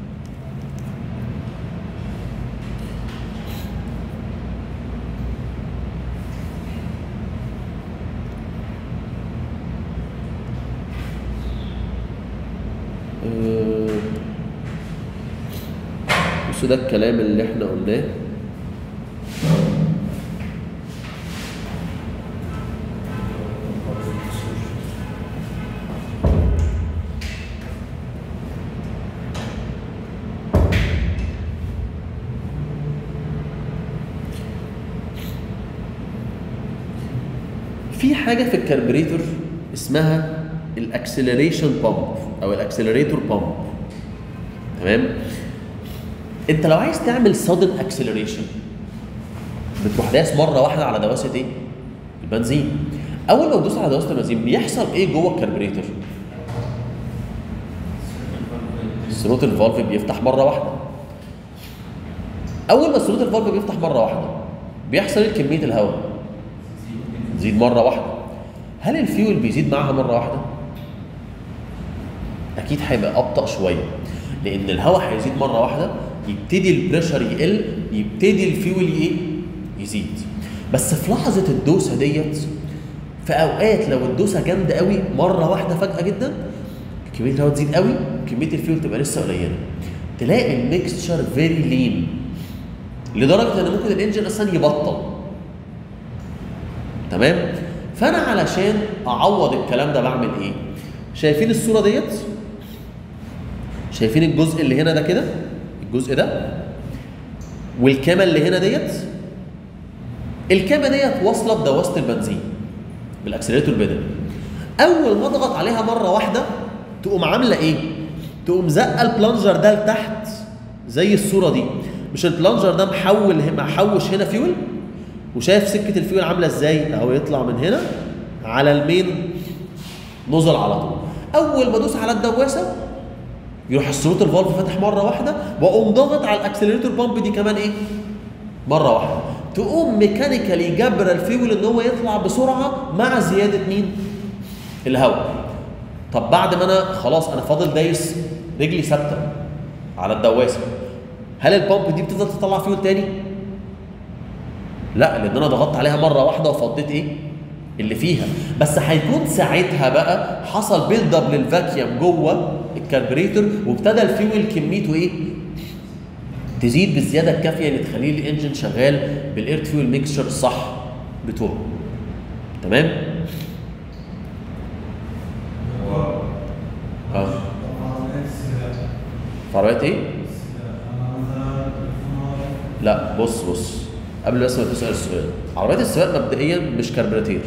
آه، بصوا ده الكلام اللي احنا قلناه في حاجه في الكربريتور اسمها الاكسلريشن بامب او الاكسلريتور بامب تمام انت لو عايز تعمل sudden اكسلريشن بتروح داس مره واحده على دواسه ايه البنزين اول ما تدوس على دواسه البنزين بيحصل ايه جوه الكربريتور الثروتل فالف بيفتح مره واحده اول ما الثروتل فالف بيفتح مره واحده بيحصل ايه كميه الهواء تزيد مره واحده هل الفيول بيزيد معاها مره واحده اكيد هيبقى ابطا شويه لان الهواء هيزيد مره واحده يبتدي البريشر يقل يبتدي الفيول ايه يزيد بس في لحظه الدوسه ديت في اوقات لو الدوسه جامده قوي مره واحده فجاه جدا كميه الهواء تزيد قوي كميه الفيول تبقى لسه قليله تلاقي الميكستشر فيري لين لدرجه ان ممكن الانجن اصلا يبطل تمام فانا علشان اعوض الكلام ده بعمل ايه شايفين الصوره ديت شايفين الجزء اللي هنا ده كده الجزء ده والكامه اللي هنا ديت الكامه ديت واصله بدواسه البنزين بالاكسلريتور البدل اول ما اضغط عليها مره واحده تقوم عامله ايه تقوم زقه البلانجر ده لتحت زي الصوره دي مش البلانجر ده محول محوش هنا فيول وشايف سكه الفيول عامله ازاي اهو يطلع من هنا على المين نزل على طول اول ما ادوس على الدواسه يروح الثروت الفالف فاتح مره واحده واقوم ضاغط على الاكسلريتور بامب دي كمان ايه مره واحده تقوم ميكانيكالي جبر الفيول ان هو يطلع بسرعه مع زياده مين الهواء طب بعد ما انا خلاص انا فاضل دايس رجلي ثابته على الدواسه هل البامب دي بتفضل تطلع فيول تاني لا لان انا ضغطت عليها مره واحده وفضيت ايه اللي فيها بس هيكون ساعتها بقى حصل بيلد اب للفاكيوم جوه الكربريتور وابتدى الفيول كميته ايه تزيد بالزياده الكافيه اللي تخليه الانجن شغال بالاير فيول ميكسشر الصح بتوعه تمام اه في عربيات ايه لا بص بص قبل بس ما تسال السؤال عربيات السواق مبدئيا مش كربراتير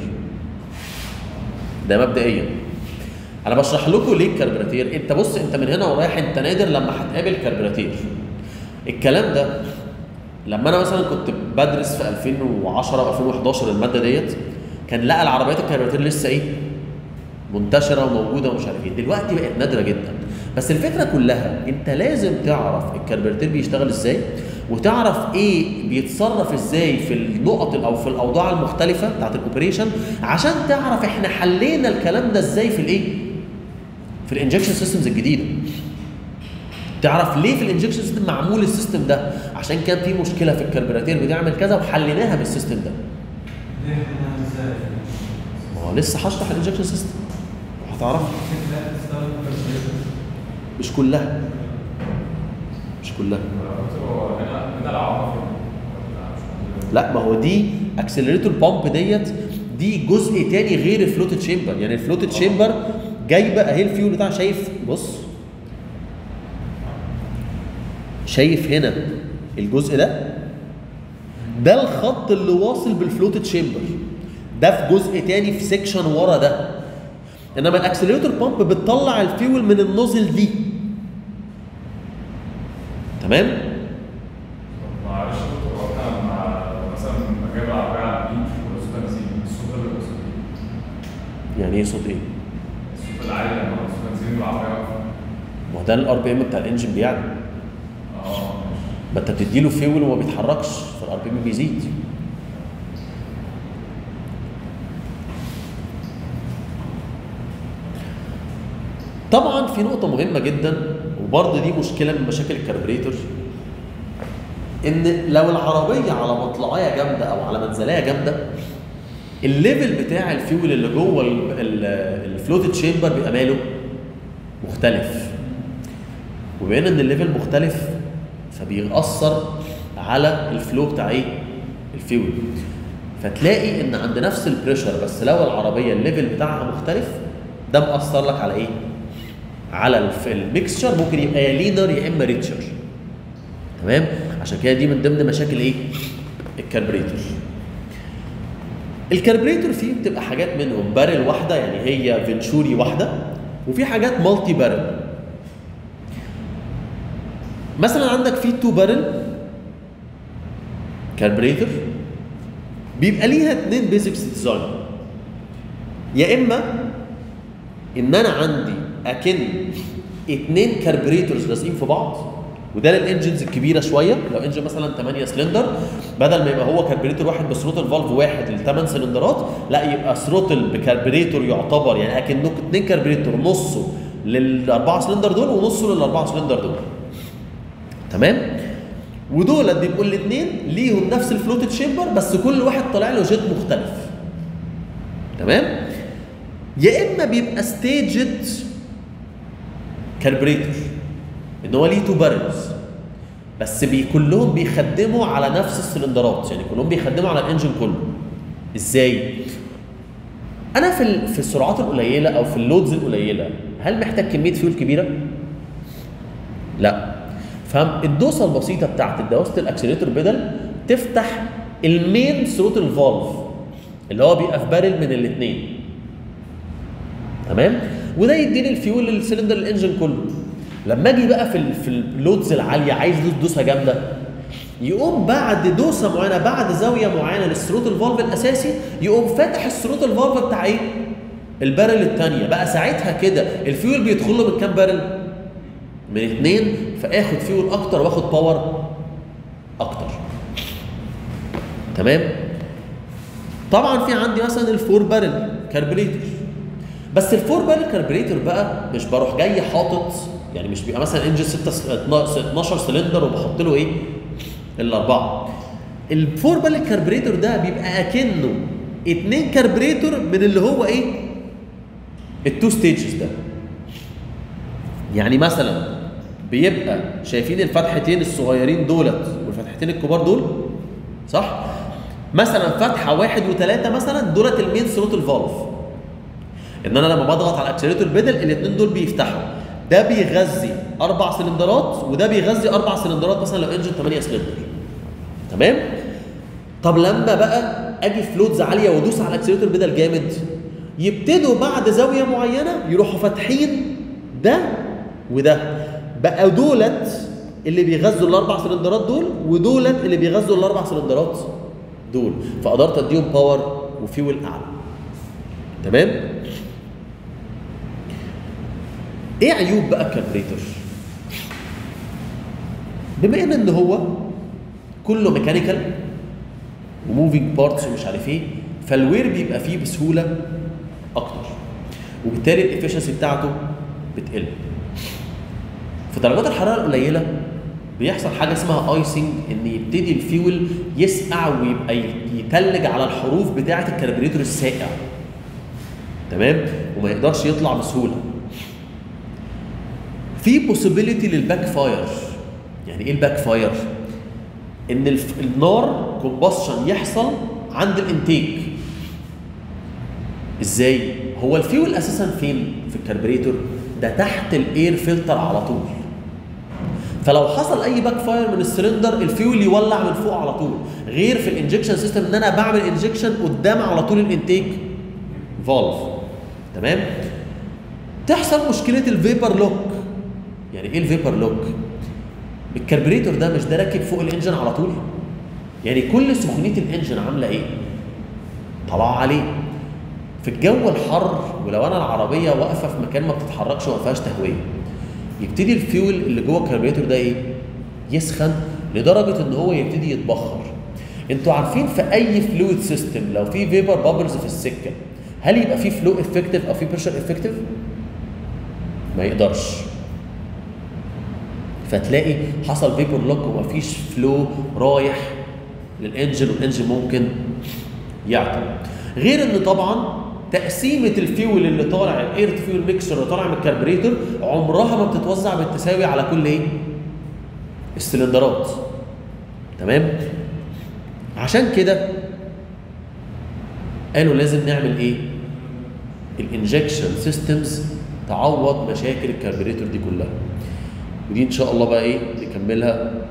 ده مبدئيا انا بشرح لكم ليه الكربراتير انت بص انت من هنا ورايح انت نادر لما هتقابل كربراتير الكلام ده لما انا مثلا كنت بدرس في 2010 او 2011 الماده ديت كان لا العربيات الكربراتير لسه ايه منتشره وموجوده ومش عارف ايه دلوقتي بقت نادره جدا بس الفكره كلها انت لازم تعرف الكربراتير بيشتغل ازاي وتعرف ايه بيتصرف ازاي في النقط او في الاوضاع المختلفه بتاعت الاوبريشن عشان تعرف احنا حلينا الكلام ده ازاي في الايه في الانجكشن سيستمز الجديده تعرف ليه في الانجكشن سيستم معمول السيستم ده عشان كان في مشكله في الكربراتير بتعمل كذا وحليناها بالسيستم ده ما هو لسه هشرح الانجكشن سيستم هتعرف مش كلها مش كلها هو هنا هنا العوامة فين؟ لا ما هو دي اكسلريتور بامب ديت دي جزء تاني غير الفلوتد تشامبر يعني الفلوتد تشامبر جايبه اهي الفيول بتاعها شايف بص شايف هنا الجزء ده ده الخط اللي واصل بالفلوتد تشامبر ده في جزء تاني في سيكشن ورا ده انما الاكسلريتور بامب بتطلع الفيول من النوزل دي تمام معلش يا دكتور هو احنا مع مثلا لما جايب العربية على البيت ورصيد بنزين الصوت ده بيبقى صوت ايه؟ يعني ايه صوت ايه الصوت العالي لما رصيد بنزين والعربية واقفة ما هو ده الار بي ام بتاع الانجن بيعلى اه ماشي ما انت بتديله فيول وما بيتحركش فالار بي ام بيزيد طبعا في نقطة مهمة جدا وبرضه دي مشكلة من مشاكل الكربريتور ان لو العربية على مطلعية جامدة او على منزلية جامدة الليفل بتاع الفيول اللي جوه الفلوتد تشامبر بيبقى ماله مختلف وبما ان الليفل مختلف فبيأثر على الفلو بتاع ايه؟ الفيول فتلاقي ان عند نفس البريشر بس لو العربيه الليفل بتاعها مختلف ده مأثر لك على ايه؟ على الف- الميكستشر ممكن يبقى يا لينر يا اما ريتشر تمام؟ عشان كده دي من ضمن مشاكل ايه؟ الكربريتور الكربريتور فيه بتبقى حاجات منهم بارل واحده يعني هي فينشوري واحده وفي حاجات مالتي بارل مثلا عندك في تو بارل كاربريتور بيبقى ليها اتنين بيزكس ديزاين يا اما ان انا عندي اكن اتنين كاربريتورز لازقين في بعض وده للانجنز الكبيره شويه لو انجن مثلا 8 سلندر بدل ما يبقى هو كاربريتور واحد بثروتل فالف واحد للثمان سلندرات لا يبقى ثروتل بكاربريتور يعتبر يعني اكنه اتنين كاربريتور نصه للاربعه سلندر دول ونصه للاربعه سلندر دول تمام ودول بيبقوا الاثنين ليهم نفس الفلوتد شيمبر بس كل واحد طالع له جيت مختلف تمام يا اما بيبقى ستيجد كاربريتور ان هو ليه تو بارلز بس بي كلهم بيخدموا على نفس السلندرات يعني كلهم بيخدموا على الانجن كله ازاي انا في ال- في السرعات القليله او في اللودز القليله هل محتاج كميه فيول كبيره لا فالدوسه البسيطه بتاعت دواسه الاكسلريتور بيدل تفتح المين ثروتل فالف اللي هو بيبقى في بارل من الاثنين تمام وده يديني الفيول للسلندر الانجن كله لما اجي بقى في ال في اللودز العاليه عايز دوس دوسه جامده يقوم بعد دوسه معينه بعد زاويه معينه للثروتل فالف الاساسي يقوم فاتح الثروتل فالف بتاع ايه؟ البارل الثانيه بقى ساعتها كده الفيول بيدخل له من كام بارل؟ من اثنين فاخد فيول اكتر واخد باور اكتر تمام طبعا في عندي مثلا الفور بارل كاربريتور بس الفور بارل كاربريتور بقى مش بروح جاي حاطط يعني مش بيبقى مثلا انجن 6 12 سلندر وبحط له ايه الاربعه الفور بارل كاربريتور ده بيبقى اكنه اتنين كاربريتور من اللي هو ايه التو ستيجز ده يعني مثلا بيبقى شايفين الفتحتين الصغيرين دولت والفتحتين الكبار دول صح مثلا فتحه واحد وثلاثه مثلا دولت المين ثروتل فالف ان انا لما بضغط على الاكسلريتور بيدل الاثنين دول بيفتحوا ده بيغذي اربع سلندرات وده بيغذي اربع سلندرات مثلا لو انجن 8 سلندر تمام طب لما بقى اجي فلوتز عاليه وادوس على الاكسلريتور بيدل جامد يبتدوا بعد زاويه معينه يروحوا فاتحين ده وده بقى دولت اللي بيغذوا الاربع سلندرات دول ودولت اللي بيغذوا الاربع سلندرات دول فقدرت اديهم باور وفيول اعلى تمام ايه عيوب بقى الكالبريتور بما ان ان هو كله ميكانيكال وموفينج بارتس ومش عارف ايه فالوير بيبقى فيه بسهوله اكتر وبالتالي الافشنسي بتاعته بتقل في درجات الحراره القليله بيحصل حاجه اسمها ايسنج ان يبتدي الفيول يسقع ويبقى يتلج على الحروف بتاعه الكربوريتور الساقع تمام وما يقدرش يطلع بسهوله في بوسيبيليتي للباك فاير يعني ايه الباك فاير ان الف... النار كومبشن يحصل عند الانتيك ازاي هو الفيول اساسا فين في الكربوريتور ده تحت الاير فلتر على طول فلو حصل اي باك فاير من السلندر الفيول يولع من فوق على طول غير في الانجكشن سيستم ان انا بعمل انجكشن قدام على طول الانتيك فالف تمام تحصل مشكله الفيبر لوك يعني ايه الفيبر لوك الكربوريتور ده مش ده راكب فوق الانجن على طول يعني كل سخونيه الانجن عامله ايه طلع عليه في الجو الحر ولو انا العربيه واقفه في مكان ما بتتحركش وما فيهاش تهويه يبتدي الفيول اللي جوه الكربوريتور ده ايه يسخن لدرجه ان هو يبتدي يتبخر انتوا عارفين في اي فلويد سيستم لو في فيبر بابلز في السكه هل يبقى في فلو افكتيف او في بريشر افكتيف ما يقدرش فتلاقي حصل فيبر لوك ومفيش فلو رايح للانجن والانجن ممكن يعطل غير ان طبعا تقسيمه الفيول اللي طالع الاير فيول ميكسر اللي طالع من الكربوريتور عمرها ما بتتوزع بالتساوي على كل ايه السلندرات تمام عشان كده قالوا لازم نعمل ايه الانجكشن سيستمز تعوض مشاكل الكربوريتور دي كلها ودي ان شاء الله بقى ايه نكملها